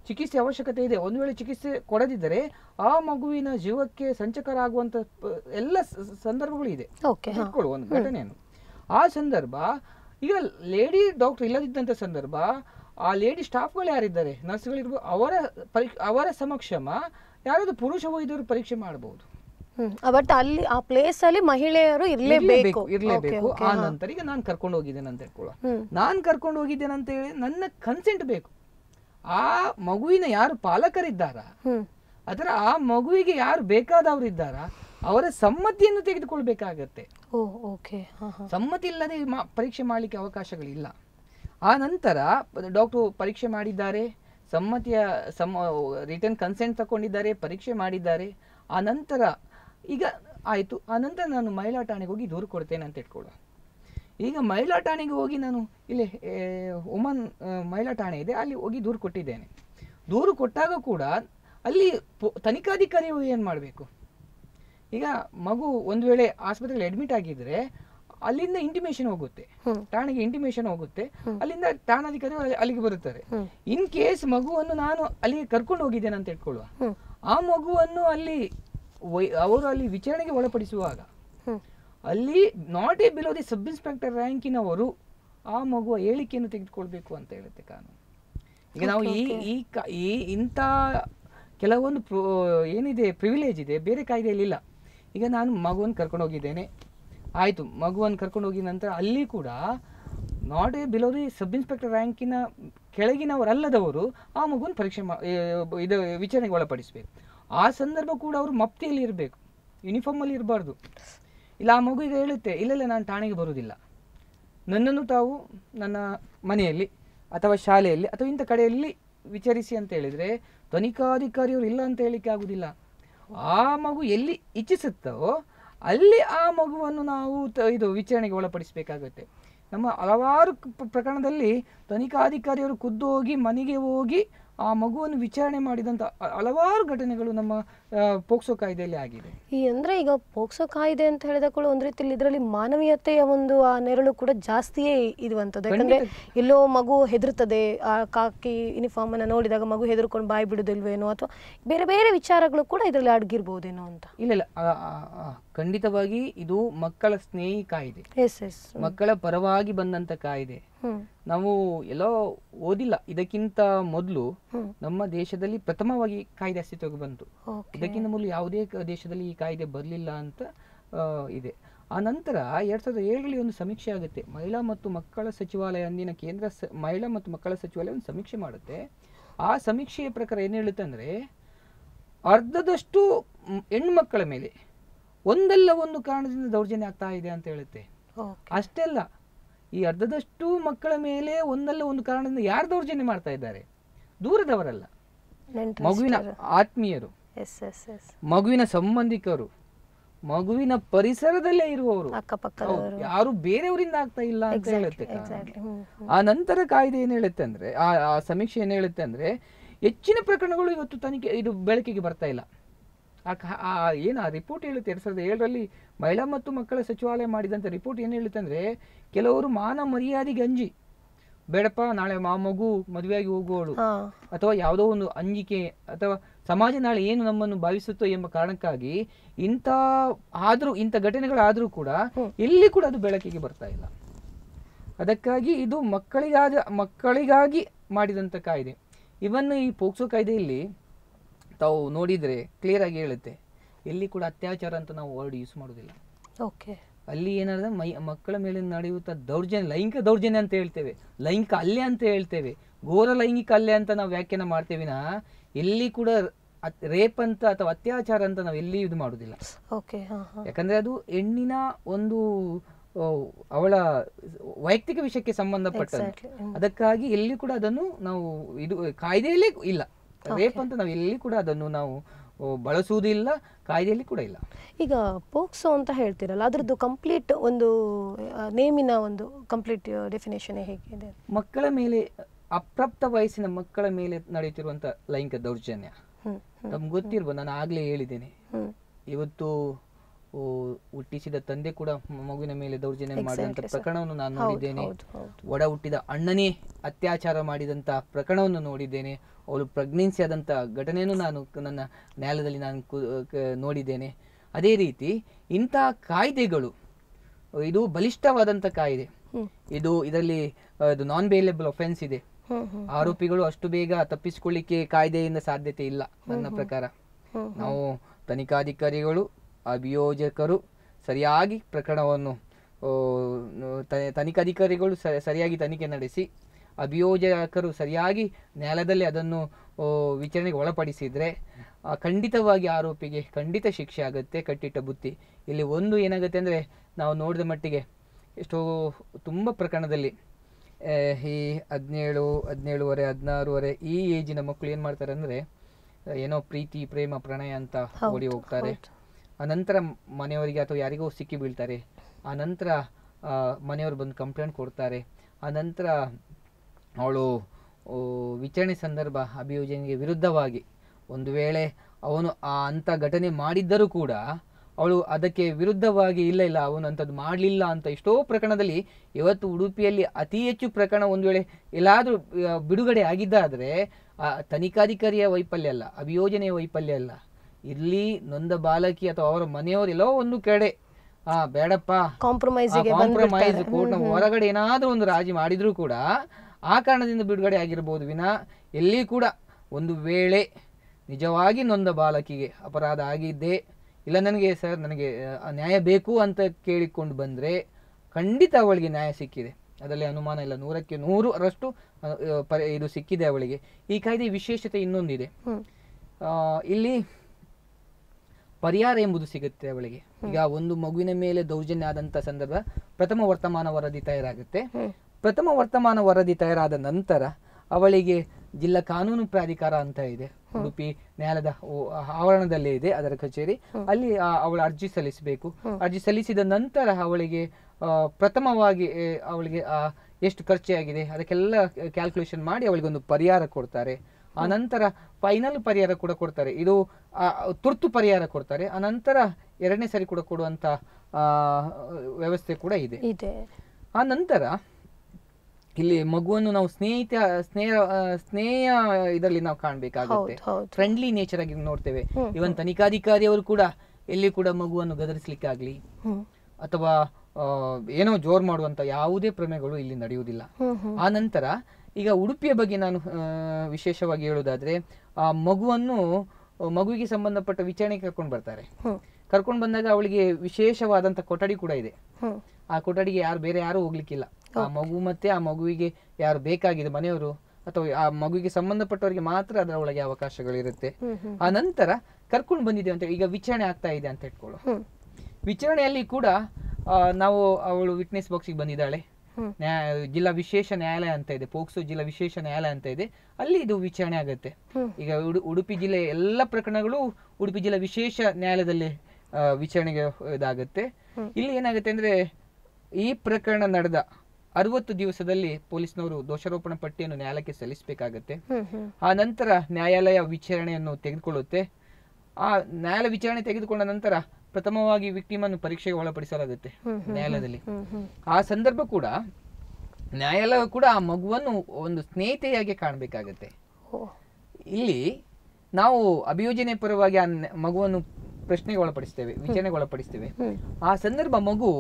ಚಿಕಿತ್ಸೆ ಅವಶ್ಯಕತೆ ಇದೆ ಒಂದು ವೇಳೆ ಚಿಕಿತ್ಸೆ ಕೊಡದಿದ್ದರೆ ಆ ಮಗುವಿನ ಜೀವಕ್ಕೆ ಸಂಚಕರ ಆಗುವಂತ ಪ- ಎಲ್ಲ ಸ- ಸಂದರ್ಭಗಳು ಇದೆ ಓಕೆ ಹಾ ಇಟ್ಕೊಳ್ಳುವ ಒಂದು ಘಟನೆಯನ್ನು ಆ ಸಂದರ್ಭ ಈಗ ಲೇಡಿ ಡಾಕ್ಟರ್ ಇಲ್ಲದಿದ್ದಂಥ ಸಂದರ್ಭ ಆ ಲೇಡಿ ಸ್ಟಾಫ್ಗಳು ಯಾರಿದ್ದಾರೆ ನರ್ಸ್ಗಳಿರ್ಬೋದು ಅವರ ಪರೀಕ್ಷೆ ಅವರ ಸಮಕ್ಷಮ ಯಾರಾದ್ರೂ ಪುರುಷ ವೈದ್ಯರು ಪರೀಕ್ಷೆ ಮಾಡಬಹುದು ಹ್ಮ್ ಬಟ್ ಅಲ್ಲಿ ಆ ಪ್ಲೇಸ್ ಅಲ್ಲಿ ಮಹಿಳೆಯರು ಇರ್ಲೇಬೇಕು ಇರಲೇಬೇಕು Okay, okay, ಆ ಹಾ. ನಂತರ ಈಗ ನಾನು ಕರ್ಕೊಂಡು ಹೋಗಿದ್ದೇನೆ ಅಂತ ಹೇಳ್ಕೊಳ್ಳೋ ಹ್ಮ್ ನಾನು ಕರ್ಕೊಂಡು ಹೋಗಿದ್ದೇನೆ ಅಂತ ಹೇಳಿ ನನ್ನ ಕನ್ಸೆಂಟ್ ಬೇಕು ಆ ಮಗುವಿನ ಯಾರು ಪಾಲಕರಿದ್ದಾರಾ ಹ್ಮ್ ಅದರ ಆ ಮಗುವಿಗೆ ಯಾರು ಬೇಕಾದವರಿದ್ದಾರ ಅವರ ಸಮ್ಮತಿಯನ್ನು ತೆಗೆದುಕೊಳ್ಬೇಕಾಗತ್ತೆ ಓ ಓಕೆ ಹಾ ಹಾ ಸಮ್ಮತಿ ಇಲ್ಲದೆ ಮಾ- ಪರೀಕ್ಷೆ ಮಾಡಲಿಕ್ಕೆ ಅವಕಾಶಗಳಿಲ್ಲ ಆ ನಂತರ ಡಾಕ್ಟರ್ ಪರೀಕ್ಷೆ ಮಾಡಿದ್ದಾರೆ ಸಮ್ಮತಿಯ ಸಮ್ಮ ರಿಟರ್ನ್ ಕನ್ಸೆಂಟ್ ತಗೊಂಡಿದ್ದಾರೆ ಪರೀಕ್ಷೆ ಮಾಡಿದ್ದಾರೆ ಆ ನಂತರ ಈಗ ಆಯಿತು ಆ ನಂತರ ನಾನು ಮಹಿಳಾ ಠಾಣೆಗೆ ಹೋಗಿ ದೂರು ಕೊಡ್ತೇನೆ ಅಂತ ಇಟ್ಕೊಳ್ಳೋ ಈಗ ಮಹಿಳಾ ಠಾಣೆಗೆ ಹೋಗಿ ನಾನು ಇಲ್ಲಿ ಉಮನ್ ಮಹಿಳಾ ಠಾಣೆ ಇದೆ ಅಲ್ಲಿ ಹೋಗಿ ದೂರು ಕೊಟ್ಟಿದ್ದೇನೆ ದೂರು ಕೊಟ್ಟಾಗ ಕೂಡ ಅಲ್ಲಿ ಪೊ- ತನಿಖಾಧಿಕಾರಿಯು ಏನು ಮಾಡಬೇಕು ಈಗ ಮಗು ಒಂದು ವೇಳೆ ಆಸ್ಪತ್ರೆಗೆ ಅಡ್ಮಿಟ್ ಆಗಿದ್ರೆ ಅಲ್ಲಿಂದ ಇಂಟಿಮೇಷನ್ ಹೋಗುತ್ತೆ ಹ್ಮ್ ಠಾಣೆಗೆ ಇಂಟಿಮೇಷನ್ ಹೋಗುತ್ತೆ ಅಲ್ಲಿಂದ ಠಾಣಾಧಿಕಾರಿ ಅಲ್ಲಿ- ಅಲ್ಲಿಗೆ ಬರುತ್ತಾರೆ ಹ್ಮ್ ಇನ್ ಕೇಸ್ ಮಗುವನ್ನು ನಾನು ಅಲ್ಲಿಗೆ ಕರ್ಕೊಂಡು ಹೋಗಿದ್ದೇನೆ ಅಂತ ಇಟ್ಕೊಳ್ಳುವ ಹ್ಮ್ ಆ ಮಗುವನ್ನು ಅಲ್ಲಿ ವೈ- ಅವರು ಅಲ್ಲಿ ವಿಚಾರಣೆಗೆ ಒಳಪಡಿಸುವಾಗ ಹ್ಮ್ ಅಲ್ಲಿ not a below the sub inspector ರ್ಯಾಂಕಿನವರು ಆ ಮಗುವ ಹೇಳಿಕೆಯನ್ನು ತೆಗೆದುಕೊಳ್ಬೇಕು ಅಂತ ಹೇಳುತ್ತೆ ಕಾನೂನು ಈಗ ನಾವು ಈ ಈ ಕ- ಈ ಇಂಥ ಕೆಲವೊಂದು ಪ್ರೋ ಏನಿದೆ ಪ್ರಿವಿಲೇಜ್ ಇದೆ ಬೇರೆ ಕಾಯ್ದೆಯಲ್ಲಿ ಇಲ್ಲ ಈಗ ನಾನು ಮಗುವನ್ನು ಕರ್ಕೊಂಡು ಹೋಗಿದ್ದೇನೆ ಆಯಿತು ಮಗುವನ್ನು ಕರ್ಕೊಂಡು ಹೋಗಿದ ನಂತರ ಅಲ್ಲಿ ಕೂಡ not a below the sub inspector ರ್ಯಾಂಕಿನ ಕೆಳಗಿನವರಲ್ಲದವರು ಆ ಮಗುವನ್ನು ಪರೀಕ್ಷೆ ಮಾ ಏ, ಇದು ವಿಚಾರಣೆಗೆ ಒಳಪಡಿಸಬೇಕು ಆ ಸಂದರ್ಭ ಕೂಡ ಅವರು ಮಪ್ತಿಯಲ್ಲಿ ಇರಬೇಕು ಯೂನಿಫಾರ್ಮಲ್ಲಿ ಇರಬಾರ್ದು ಇಲ್ಲ ಆ ಮಗು ಈಗ ಹೇಳುತ್ತೆ ಇಲ್ಲ ಇಲ್ಲ ನಾನು ಠಾಣೆಗೆ ಬರುವುದಿಲ್ಲ ನನ್ನನ್ನು ತಾವು ನನ್ನ ಮನೆಯಲ್ಲಿ ಅಥವಾ ಶಾಲೆಯಲ್ಲಿ ಅಥವಾ ಇಂಥ ಕಡೆಯಲ್ಲಿ ವಿಚಾರಿಸಿ ಅಂತ ಹೇಳಿದರೆ ತನಿಖಾಧಿಕಾರಿಯವರು ಇಲ್ಲ ಅಂತ ಹೇಳಲಿಕ್ಕೆ ಆಗುದಿಲ್ಲ ಆ ಮಗು ಎಲ್ಲಿ ಇಚ್ಛಿಸುತ್ತೋ ಅಲ್ಲಿ ಆ ಮಗುವನ್ನು ನಾವು ತ- ಇದು ವಿಚಾರಣೆಗೆ ಒಳಪಡಿಸಬೇಕಾಗುತ್ತೆ ನಮ್ಮ ಹಲವಾರು ಕ- ಪ್ರಕರಣದಲ್ಲಿ ತನಿಖಾಧಿಕಾರಿಯವರು ಖುದ್ದು ಹೋಗಿ ಮನೆಗೆ ಹೋಗಿ ಆ ಮಗುವನ್ನು ವಿಚಾರಣೆ ಮಾಡಿದಂಥ ಹ- ಹಲವಾರು ಘಟನೆಗಳು ನಮ್ಮ ಆ, ಪೋಕ್ಸೋ ಕಾಯ್ದೆಯಲ್ಲಿ ಆಗಿದೆ ಈ ಅಂದ್ರೆ ಈಗ ಪೋಕ್ಸೋ ಕಾಯ್ದೆ ಅಂತ ಹೇಳಿದ ಕೂಡ ಒಂದ್ ರೀತಿಯಲ್ಲಿ ಇದರಲ್ಲಿ ಮಾನವೀಯತೆಯ ಒಂದು ಆ ನೆರಳು ಕೂಡ ಜಾಸ್ತಿಯೇ ಇರುವಂತದ್ದು ಯಾಕಂದ್ರೆ ಎಲ್ಲೋ ಮಗು ಹೆದರ್ತದೆ ಆ ಕಾಕಿ ಯೂನಿಫಾರ್ಮ್ ಅನ್ನ ನೋಡಿದಾಗ ಮಗು ಹೆದರ್ಕೊಂಡು ಬಾಯಿ ಬಿಡುದಿಲ್ವೇನೋ ಅಥವಾ ಬೇರೆ ಬೇರೆ ವಿಚಾರಗಳು ಕೂಡ ಇದರಲ್ಲಿ ಅಡಗಿರ್ಬೋದೇನೋ ಅಂತ ಇಲ್ಲ ಇಲ್ಲ ಆ, ಆ, ಆ, ಖಂಡಿತವಾಗಿ ಇದು ಮಕ್ಕಳ ಸ್ನೇಹಿ ಕಾಯ್ದೆ ಎಸ್ ಎಸ್ ಮಕ್ಕಳ ಪರವಾಗಿ ಬಂದಂತ ಕಾಯ್ದೆ ಹ್ಮ್ ನಾವು ಎಲ್ಲೋ ಓದಿಲ್ಲ ಇದಕ್ಕಿಂತ ಮೊದಲು ಹ್ಮ್ ನಮ್ಮ ದೇಶದಲ್ಲಿ ಪ್ರಥಮವಾಗಿ ಕಾಯ್ದೆ ಅಸ್ತಿತ್ವಕ್ಕೆ ಬಂತು ಓಕೆ ಇದಕ್ಕಿಂತ ಮೊದಲು ಯಾವುದೇ ಕ- ದೇಶದಲ್ಲಿ ಈ ಕಾಯ್ದೆ ಬರಲಿಲ್ಲ ಅಂತ ಆ, ಇದೆ ಆ ನಂತರ ಎರಡ್ ಸಾವಿರದ ಏಳರಲ್ಲಿ ಒಂದು ಸಮೀಕ್ಷೆ ಆಗುತ್ತೆ ಮಹಿಳಾ ಮತ್ತು ಮಕ್ಕಳ ಸಚಿವಾಲಯ ಅಂದಿನ ಕೇಂದ್ರ ಸ ಮಹಿಳಾ ಮತ್ತು ಮಕ್ಕಳ ಸಚಿವಾಲಯ ಒಂದು ಸಮೀಕ್ಷೆ ಮಾಡುತ್ತೆ ಆ ಸಮೀಕ್ಷೆಯ ಪ್ರಕಾರ ಏನು ಹೇಳುತ್ತೆ ಅಂದರೆ ಅರ್ಧದಷ್ಟು ಮ್, ಹೆಣ್ಮಕ್ಕಳ ಮೇಲೆ ಒಂದಲ್ಲ ಒಂದು ಕಾರಣದಿಂದ ದೌರ್ಜನ್ಯ ಆಗ್ತಾ ಇದೆ ಅಂತ ಹೇಳುತ್ತೆ ಓಕೆ ಅಷ್ಟೇ ಅಲ್ಲ ಈ ಅರ್ಧದಷ್ಟು ಮಕ್ಕಳ ಮೇಲೆ ಒಂದಲ್ಲ ಒಂದು ಕಾರಣದಿಂದ ಯಾರು ದೌರ್ಜನ್ಯ ಮಾಡ್ತಾ ಇದ್ದಾರೆ ದೂರದವರಲ್ಲ ಮಗುವಿನ ಆತ್ಮೀಯರು ಎಸ್ ಎಸ್ ಎಸ್ ಮಗುವಿನ ಸಂಬಂಧಿಕರು ಮಗುವಿನ ಪರಿಸರದಲ್ಲೇ ಇರುವವರು ಅಕ್ಕಪಕ್ಕದವರು ಹೌದು, ಯಾರು ಬೇರೆಯವರಿಂದ ಆಗ್ತಾ ಇಲ್ಲ ಅಂತ ಹೇಳುತ್ತೆ ಕಾನೂನು. ಎಕ್ಸಾಕ್ಟ್ಲಿ ಹ್ಮ್ ಆ ನಂತರ ಕಾಯ್ದೆ ಏನ್ ಹೇಳುತ್ತೆ ಅಂದ್ರೆ ಆ ಆ ಸಮೀಕ್ಷೆ ಏನ್ ಹೇಳುತ್ತೆ ಅಂದ್ರೆ ಹೆಚ್ಚಿನ ಪ್ರಕರಣಗಳು ಇವತ್ತು ತನಿಖೆ ಇದು ಬೆಳಕಿಗೆ ಬರ್ತಾ ಇಲ್ಲ ಆ ಕ- ಆ ಏನು ಆ ರಿಪೋರ್ಟ್ ಹೇಳುತ್ತೆ ಎರಡ್ ಸಾವಿರದ ಏಳರಲ್ಲಿ ಮಹಿಳಾ ಮತ್ತು ಮಕ್ಕಳ ಸಚಿವಾಲಯ ಮಾಡಿದಂಥ ರಿಪೋರ್ಟ್ ಏನು ಹೇಳುತ್ತೆ ಅಂದ್ರೆ ಕೆಲವರು ಮಾನ ಮರ್ಯಾದೆಗೆ ಅಂಜಿ ಬೇಡಪ್ಪ ನಾಳೆ ಮಾ ಮಗು ಮದುವೆಯಾಗಿ ಹೋಗುವವಳು ಹಾ ಅಥವಾ ಯಾವುದೋ ಒಂದು ಅಂಜಿಕೆ ಅಥವಾ ಸಮಾಜ ನಾಳೆ ಏನು ನಮ್ಮನ್ನು ಭಾವಿಸುತ್ತೋ ಎಂಬ ಕಾರಣಕ್ಕಾಗಿ ಇಂಥ ಆದರೂ ಇಂಥ ಘಟನೆಗಳಾದರೂ ಕೂಡ ಎಲ್ಲಿ ಕೂಡ ಅದು ಬೆಳಕಿಗೆ ಬರ್ತಾ ಇಲ್ಲ ಅದಕ್ಕಾಗಿ ಇದು ಮಕ್ಕಳಿಗಾದ ಮಕ್ಕಳಿಗಾಗಿ ಮಾಡಿದಂಥ ಕಾಯ್ದೆ ಇವನ್ ಈ ಪೋಕ್ಸೋ ಕಾಯ್ದೆಯಲ್ಲಿ ತಾವು ನೋಡಿದರೆ ಕ್ಲಿಯರ್ ಆಗಿ ಹೇಳುತ್ತೆ ಎಲ್ಲಿ ಕೂಡ ಅತ್ಯಾಚಾರ ಅಂತ ನಾವು ವರ್ಡ್ ಯೂಸ್ ಮಾಡೋದಿಲ್ಲ ಓಕೆ ಅಲ್ಲಿ ಏನಾದ್ರೆ ಮೈ ಮಕ್ಕಳ ಮೇಲೆ ನಡೆಯುತ್ತ ದೌರ್ಜನ್ಯ ಲೈಂಗಿಕ ದೌರ್ಜನ್ಯ ಅಂತ ಹೇಳ್ತೇವೆ ಲೈಂಗಿಕ ಹಲ್ಲೆ ಅಂತ ಹೇಳ್ತೇವೆ ಘೋರ ಲೈಂಗಿಕ ಹಲ್ಲೆ ಅಂತ ನಾವು ವ್ಯಾಖ್ಯಾನ ಮಾಡ್ತೇವೆ ವಿನಃ ಎಲ್ಲಿ ಕೂಡ ರೇಪ್ ಅಂತ ಅಥವಾ ಅತ್ಯಾಚಾರ ಅಂತ ನಾವು ಎಲ್ಲಿ ಇದು ಮಾಡುದಿಲ್ಲ ಓಕೆ ಹಾ ಹಾ ಯಾಕಂದ್ರೆ ಅದು ಹೆಣ್ಣಿನ ಒಂದು ಆ, ಅವಳ ವೈಯಕ್ತಿಕ ವಿಷಯಕ್ಕೆ ಸಂಬಂಧಪಟ್ಟದ್ದು Exactly. ಹ್ಮ್. ಅದಕ್ಕಾಗಿ ಎಲ್ಲಿ ಕೂಡ ಅದನ್ನು ನಾವು ಇದು ಕಾಯ್ದೆಯಲ್ಲೇ ಇಲ್ಲ ರೇಪ್ ಅಂತ ನಾವು ಎಲ್ಲಿ ಕೂಡ ಅದನ್ನು ನಾವು ಆ, ಬಳಸುವುದಿಲ್ಲ ಕಾಯ್ದೆಯಲ್ಲಿ ಕೂಡ ಇಲ್ಲ ಈಗ ಪೋಕ್ಸೋ ಅಂತ ಹೇಳ್ತೀರಲ್ಲ ಅದ್ರದ್ದು ಕಂಪ್ಲೀಟ್ ಒಂದು ಆ, ನೇಮಿನ ಒಂದು ಕಂಪ್ಲೀಟ್ ಡೆಫಿನೇಷನ್ ಹೇಗಿದೆ ಮಕ್ಕಳ ಮೇಲೆ ಅಪ್ರಾಪ್ತ ವಯಸ್ಸಿನ ಮಕ್ಕಳ ಮೇಲೆ ನಡೆಯುತ್ತಿರುವಂತ ಲೈಂಗಿಕ ದೌರ್ಜನ್ಯ ಹ್ಮ್ ಹ್ಮ್ ನಮ್ಗೆ ಗೊತ್ತಿರ್ಬೋದು ನಾನು ಆಗ್ಲೇ ಹೇಳಿದ್ದೇನೆ ಹ್ಮ್ ಇವತ್ತು ಓ, ಹುಟ್ಟಿಸಿದ ತಂದೆ ಕೂಡ ಮ- ಮಗುವಿನ ಮೇಲೆ ದೌರ್ಜನ್ಯ ಮಾಡಿದಂತ Exactly, sir. ಪ್ರಕರಣವನ್ನು ನಾನು ಹೌದು, ನೋಡಿದ್ದೇನೆ ಹೌದು, ಹೌದು. ಒಡ ಹುಟ್ಟಿದ ಅಣ್ಣನೇ ಅತ್ಯಾಚಾರ ಮಾಡಿದಂತ ಪ್ರಕರಣವನ್ನು ನೋಡಿದ್ದೇನೆ ಅವಳು ಪ್ರೆಗ್ನೆನ್ಸಿ ಆದಂತ ಘಟನೆಯನ್ನು ನಾನು ಕ- ನನ್ನ ನ್ಯಾಯಾಲಯದಲ್ಲಿ ನಾನು ಕು- ಕ- ನೋಡಿದ್ದೇನೆ ಅದೇ ರೀತಿ ಇಂಥ ಕಾಯ್ದೆಗಳು ಇದು ಬಲಿಷ್ಠವಾದಂತ ಕಾಯ್ದೆ ಹ್ಮ್. ಇದು ಇದರಲ್ಲಿ ಆ, ಇದು ನಾನ್ ಬೇಲೇಬಲ್ ಒಫೆನ್ಸ್ ಇದೆ ಹ್ಮ್ ಹ್ಮ್ ಆರೋಪಿಗಳು ಅಷ್ಟು ಬೇಗ ತಪ್ಪಿಸಿಕೊಳ್ಳಿಕ್ಕೆ ಕಾಯ್ದೆಯಿಂದ ಸಾಧ್ಯತೆ ಇಲ್ಲ ನನ್ನ ಪ್ರಕಾರ ಹ್ಮ್ ನಾವು ತನಿಖಾಧಿಕಾರಿಗಳು ಅಭಿಯೋಜಕರು ಸರಿಯಾಗಿ ಪ್ರಕರಣವನ್ನು ಆ, ತ- ತನಿಖಾಧಿಕಾರಿಗಳು ಸ- ಸರಿಯಾಗಿ ತನಿಖೆ ನಡೆಸಿ ಅಭಿಯೋಜಕರು ಸರಿಯಾಗಿ ನ್ಯಾಯಾಲಯದಲ್ಲಿ ಅದನ್ನು ಆ, ವಿಚಾರಣೆಗೆ ಒಳಪಡಿಸಿದ್ರೆ ಆ, ಖಂಡಿತವಾಗಿ ಆರೋಪಿಗೆ ಖಂಡಿತ ಶಿಕ್ಷೆ ಆಗುತ್ತೆ ಕಟ್ಟಿಟ್ಟ ಬುತ್ತಿ ಇಲ್ಲಿ ಒಂದು ಏನಾಗುತ್ತೆ ಅಂದರೆ ನಾವು ನೋಡಿದ ಮಟ್ಟಿಗೆ ಎಷ್ಟೋ ತುಂಬ ಪ್ರಕರಣದಲ್ಲಿ ಆ, ಈ ಹದಿನೇಳು ಹದಿನೇಳುವರೆ ಹದಿನಾರುವರೆ ಈ ಏಜಿನ ಮಕ್ಕಳು ಏನು ಮಾಡ್ತಾರೆ ಅಂದರೆ ಏನೋ ಪ್ರೀತಿ ಪ್ರೇಮ ಪ್ರಣಯ ಅಂತ ಓಡಿ ಹೋಗ್ತಾರೆ ಅನಂತರ ಮನೆಯವರಿಗೆ ಅಥವಾ ಯಾರಿಗೋ ಸಿಕ್ಕಿ ಬೀಳ್ತಾರೆ ಆ ನಂತರ ಆ, ಮನೆಯವರು ಬಂದು ಕಂಪ್ಲೇಂಟ್ ಕೊಡ್ತಾರೆ ಆ ನಂತರ ಅವಳು ಓ, ವಿಚಾರಣೆ ಸಂದರ್ಭ ಅಭಿಯೋಜನೆಗೆ ವಿರುದ್ಧವಾಗಿ ಒಂದು ವೇಳೆ ಅವನು ಆ ಅಂಥ ಘಟನೆ ಮಾಡಿದ್ದರೂ ಕೂಡ ಅವಳು ಅದಕ್ಕೆ ವಿರುದ್ಧವಾಗಿ ಇಲ್ಲ ಇಲ್ಲ ಅವನು ಅಂಥದ್ದು ಮಾಡಲಿಲ್ಲ ಅಂತ ಎಷ್ಟೋ ಪ್ರಕರಣದಲ್ಲಿ ಇವತ್ತು ಉಡುಪಿಯಲ್ಲಿ ಅತಿ ಹೆಚ್ಚು ಪ್ರಕರಣ ಒಂದು ವೇಳೆ ಎಲ್ಲಾದರೂ ಆ, ಬಿಡುಗಡೆ ಆಗಿದ್ದಾದರೆ ಆ ತನಿಖಾಧಿಕಾರಿಯ ವೈಫಲ್ಯ ಅಲ್ಲ ಅಭಿಯೋಜನೆಯ ವೈಫಲ್ಯ ಅಲ್ಲ ಇಲ್ಲಿ ನೊಂದ ಬಾಲಕಿ ಅಥವಾ ಅವರ ಮನೆಯವರು ಎಲ್ಲೋ ಒಂದು ಕಡೆ ಆ ಬೇಡಪ್ಪ ಕಾಂಪ್ರಮೈಸಿಗೆ ಕಾಂಪ್ರಮೈಸ್ ಕೋರ್ಟ್ನ ಹೊರಗಡೆ ಏನಾದ್ರೂ ಒಂದು ರಾಜಿ ಮಾಡಿದ್ರು ಕೂಡ ಆ ಕಾರಣದಿಂದ ಬಿಡುಗಡೆ ಆಗಿರ್ಬೋದು ವಿನ ಎಲ್ಲಿ ಕೂಡ ಒಂದು ವೇಳೆ ನಿಜವಾಗಿ ನೊಂದ ಬಾಲಕಿಗೆ ಅಪರಾಧ ಆಗಿದ್ದೆ ಇಲ್ಲ ನನಗೆ ಸರ್ ನನಗೆ ಆ, ನ್ಯಾಯ ಬೇಕು ಅಂತ ಕೇಳಿಕೊಂಡು ಬಂದ್ರೆ ಖಂಡಿತ ಅವಳಿಗೆ ನ್ಯಾಯ ಸಿಕ್ಕಿದೆ ಅದರಲ್ಲಿ ಅನುಮಾನ ಇಲ್ಲ ನೂರಕ್ಕೆ ನೂರು ಅರಷ್ಟು ಆ, ಆ, ಪರಿ- ಇದು ಸಿಕ್ಕಿದೆ ಅವಳಿಗೆ ಈ ಕಾಯ್ದೆ ವಿಶೇಷತೆ ಇನ್ನೊಂದಿದೆ ಹ್ಮ್ ಆ, ಇಲ್ಲಿ ಪರಿಹಾರ ಎಂಬುದು ಸಿಗುತ್ತೆ ಅವಳಿಗೆ ಈಗ ಒಂದು ಮಗುವಿನ ಮೇಲೆ ದೌರ್ಜನ್ಯ ಆದಂತ ಸಂದರ್ಭ ಪ್ರಥಮ ವರ್ತಮಾನ ವರದಿ ತಯಾರಾಗುತ್ತೆ ಹ್ಮ್ ಪ್ರಥಮ ವರ್ತಮಾನ ವರದಿ ತಯಾರಾದ ನಂತರ ಅವಳಿಗೆ ಜಿಲ್ಲಾ ಕಾನೂನು ಪ್ರಾಧಿಕಾರ ಅಂತ ಇದೆ ಉಡುಪಿ ನ್ಯಾಯಾಲಯದ ಓ- ಆವರಣದಲ್ಲೇ ಇದೆ ಅದರ ಕಚೇರಿ ಅಲ್ಲಿ ಆ, ಅವಳು ಅರ್ಜಿ ಸಲ್ಲಿಸಬೇಕು ಅರ್ಜಿ ಸಲ್ಲಿಸಿದ ನಂತರ ಅವಳಿಗೆ ಆ, ಪ್ರಥಮವಾಗಿ ಏ, ಅವಳಿಗೆ ಆ, ಎಷ್ಟು ಖರ್ಚಾಗಿದೆ ಅದಕ್ಕೆಲ್ಲ ಕ್ಯಾಲ್ಕುಲೇಷನ್ ಮಾಡಿ ಅವಳಿಗೆ ಒಂದು ಪರಿಹಾರ ಕೊಡ್ತಾರೆ ಆ ನಂತರ ಫೈನಲ್ ಪರಿಹಾರ ಕೂಡ ಕೊಡ್ತಾರೆ ಇದು ಆ, ತುರ್ತು ಪರಿಹಾರ ಕೊಡ್ತಾರೆ ಆ ನಂತರ ಎರಡನೇ ಸರಿ ಕೂಡ ಕೊಡುವಂತ ಆ, ವ್ಯವಸ್ಥೆ ಕೂಡ ಇದೆ ಇದೆ ಆ ನಂತರ ಇಲ್ಲಿ ಮಗುವನ್ನು ನಾವು ಸ್ನೇಹಿತ ಸ್ನೇಹ ಆ, ಸ್ನೇಹ ಇದರಲ್ಲಿ ನಾವು ಕಾಣಬೇಕಾಗುತ್ತೆ ಹೌದು ಹೌದು ಫ್ರೆಂಡ್ಲಿ ನೇಚರ್ ಆಗಿ ನೋಡ್ತೇವೆ ಹ್ಮ್, ಇವನ್ ತನಿಖಾಧಿಕಾರಿಯವರು ಕೂಡ ಎಲ್ಲಿ ಕೂಡ ಮಗುವನ್ನು ಗದರಿಸ್ಲಿಕ್ಕಾಗ್ಲಿ ಹ್ಮ್ ಅಥವಾ ಆ, ಏನೋ ಜೋರ್ ಮಾಡುವಂತ ಯಾವುದೇ ಪ್ರಮೇಯಗಳು ಇಲ್ಲಿ ನಡೆಯುವುದಿಲ್ಲ ಹ್ಮ್ ಹ್ಮ್ ಆ ನಂತರ ಈಗ ಉಡುಪಿಯ ಬಗ್ಗೆ ನಾನು ಆ, ವಿಶೇಷವಾಗಿ ಹೇಳುವುದಾದ್ರೆ ಆ ಮಗುವನ್ನು ಆ, ಮಗುವಿಗೆ ಸಂಬಂಧಪಟ್ಟ ವಿಚಾರಣೆಗೆ ಕರ್ಕೊಂಡು ಬರ್ತಾರೆ ಹ್ಮ್ ಕರ್ಕೊಂಡು ಬಂದಾಗ ಅವಳಿಗೆ ವಿಶೇಷವಾದಂತ ಕೊಠಡಿ ಕೂಡ ಇದೆ ಹ್ಮ್ ಆ ಕೊಠಡಿಗೆ ಯಾರು ಬೇರೆ ಯಾರು ಹೋಗ್ಲಿಕ್ಕಿಲ್ಲ ಆ ಮಗು ಮತ್ತೆ ಆ ಮಗುವಿಗೆ ಯಾರು ಬೇಕಾಗಿದೆ ಮನೆಯವರು ಅಥವಾ ಆ ಮಗುವಿಗೆ ಸಂಬಂಧಪಟ್ಟವರಿಗೆ ಮಾತ್ರ ಅದರ ಒಳಗೆ ಅವಕಾಶಗಳಿರುತ್ತೆ ಹ್ಮ್ ಹ್ಮ್ ಆ ನಂತರ ಕರ್ಕೊಂಡು ಬಂದಿದ್ದೇವೆ ಅಂತ ಈಗ ವಿಚಾರಣೆ ಆಗ್ತಾ ಇದೆ ಅಂತ ಇಟ್ಕೊಳ್ಳು ಹ್ಮ್ ವಿಚಾರಣೆಯಲ್ಲಿ ಕೂಡ ಆ, ನಾವು ಅವಳು ವಿಟ್ನೆಸ್ ಬಾಕ್ಸಿಗೆ ಬಂದಿದ್ದಾಳೆ ಹ್ಮ್ ನ್ಯಾಯ ಜಿಲ್ಲಾ ವಿಶೇಷ ನ್ಯಾಯಾಲಯ ಅಂತ ಇದೆ ಪೋಕ್ಸೋ ಜಿಲ್ಲಾ ವಿಶೇಷ ನ್ಯಾಯಾಲಯ ಅಂತ ಇದೆ ಅಲ್ಲಿ ಇದು ವಿಚಾರಣೆ ಆಗುತ್ತೆ ಹ್ಮ್. ಈಗ ಉಡು- ಉಡುಪಿ ಜಿಲ್ಲೆ ಎಲ್ಲ ಪ್ರಕರಣಗಳು ಉಡುಪಿ ಜಿಲ್ಲಾ ವಿಶೇಷ ನ್ಯಾಯಾಲಯದಲ್ಲಿ ಆ, ವಿಚಾರಣೆಗೆ ಇದಾಗುತ್ತೆ ಹ್ಮ್. ಇಲ್ಲಿ ಏನಾಗುತ್ತೆ ಅಂದ್ರೆ ಈ ಪ್ರಕರಣ ನಡೆದ ಅರವತ್ತು ದಿವಸದಲ್ಲಿ ಪೊಲೀಸ್ನವರು ದೋಷಾರೋಪಣಾ ಪಟ್ಟಿಯನ್ನು ನ್ಯಾಯಾಲಯಕ್ಕೆ ಸಲ್ಲಿಸಬೇಕಾಗತ್ತೆ ಹ್ಮ್ ಹ್ಮ್ ಆ ನಂತರ ನ್ಯಾಯಾಲಯ ವಿಚಾರಣೆಯನ್ನು ತೆಗೆದುಕೊಳ್ಳುತ್ತೆ ಆ ನ್ಯಾಯಾಲಯ ವಿಚಾರಣೆ ತೆಗೆದುಕೊಂಡ ನಂತರ ಪ್ರಥಮವಾಗಿ ವಿಕ್ಟಿಮ್ ಅನ್ನು ಪರೀಕ್ಷೆಗೆ ಒಳಪಡಿಸಲಾಗುತ್ತೆ ಹ್ಮ್ ಹ್ಮ್ ನ್ಯಾಯಾಲಯದಲ್ಲಿ ಹ್ಮ್ ಹ್ಮ್ ಆ ಸಂದರ್ಭ ಕೂಡ ನ್ಯಾಯಾಲಯ ಕೂಡ ಆ ಮಗುವನ್ನು ಒಂದು ಸ್ನೇಹಿತೆಯಾಗಿ ಕಾಣಬೇಕಾಗತ್ತೆ ಓ ಇಲ್ಲಿ ನಾವು ಅಭಿಯೋಜನೆ ಪರವಾಗಿ ಆ ನ- ಮಗುವನ್ನು ಪ್ರಶ್ನೆಗೆ ಒಳಪಡಿಸ್ತೇವೆ ವಿಚಾರಣೆಗೆ ಒಳಪಡಿಸ್ತೇವೆ ಹ್ಮ್ ಆ ಸಂದರ್ಭ ಮಗು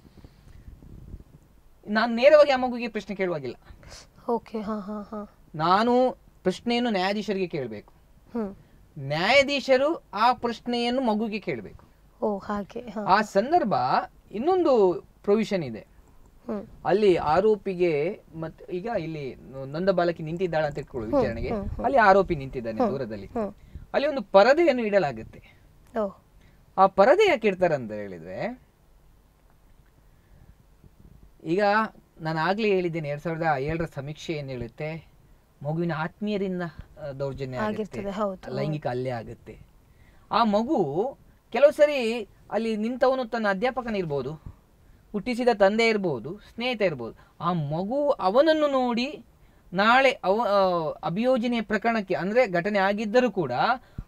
ನಾನು ನೇರವಾಗಿ ಆ ಮಗುವಿಗೆ ಪ್ರಶ್ನೆ ಕೇಳುವಾಗಿಲ್ಲ ಓಕೆ ಹಾ ಹಾ ಹಾ ನಾನು ಪ್ರಶ್ನೆಯನ್ನು ನ್ಯಾಯಾಧೀಶರಿಗೆ ಕೇಳಬೇಕು ಹ್ಮ್ ನ್ಯಾಯಾಧೀಶರು ಆ ಪ್ರಶ್ನೆಯನ್ನು ಮಗುವಿಗೆ ಕೇಳಬೇಕು ಓ ಹಾಗೆ ಹಾ ಆ ಸಂದರ್ಭ ಇನ್ನೊಂದು ಪ್ರೊವಿಷನ್ ಇದೆ ಹ್ಮ್ ಅಲ್ಲಿ ಆರೋಪಿಗೆ ಮತ್ ಈಗ ಇಲ್ಲಿ ನೊಂದ ಬಾಲಕಿ ನಿಂತಿದ್ದಾಳೆ ಅಂತ ಇಟ್ಕೊಳ್ಳಿ ವಿಚಾರಣೆಗೆ ಹ್ಮ್, ಅಲ್ಲಿ ಆರೋಪಿ ನಿಂತಿದ್ದಾನೆ ದೂರದಲ್ಲಿ ಹ್ಮ್ ಅಲ್ಲಿ ಒಂದು ಪರದೆಯನ್ನು ಇಡಲಾಗುತ್ತೆ ಓ ಆ ಪರದೆ ಯಾಕೆ ಇಡ್ತಾರೆ ಅಂತ ಹೇಳಿದ್ರೆ ಈಗ ನಾನು ಆಗ್ಲೇ ಹೇಳಿದ್ದೇನೆ ಎರಡ್ ಸಾವಿರದ ಏಳರ ಸಮೀಕ್ಷೆ ಏನ್ ಹೇಳುತ್ತೆ ಮಗುವಿನ ಆತ್ಮೀಯರಿಂದ ಆ, ದೌರ್ಜನ್ಯ ಆಗುತ್ತೆ ಆಗಿರ್ತದೆ ಹೌದು ಲೈಂಗಿಕ ಹಲ್ಲೆ ಆಗುತ್ತೆ ಆ ಮಗು ಕೆಲವು ಸರಿ ಅಲ್ಲಿ ನಿಂತವನು ತನ್ನ ಅಧ್ಯಾಪಕನ ಇರ್ಬೋದು ಹುಟ್ಟಿಸಿದ ತಂದೆ ಇರ್ಬೋದು ಸ್ನೇಹಿತ ಇರ್ಬೋದು ಆ ಮಗು ಅವನನ್ನು ನೋಡಿ ನಾಳೆ ಅವ ಆ, ಅಭಿಯೋಜನೆಯ ಪ್ರಕರಣಕ್ಕೆ ಅಂದ್ರೆ ಘಟನೆ ಆಗಿದ್ದರೂ ಕೂಡ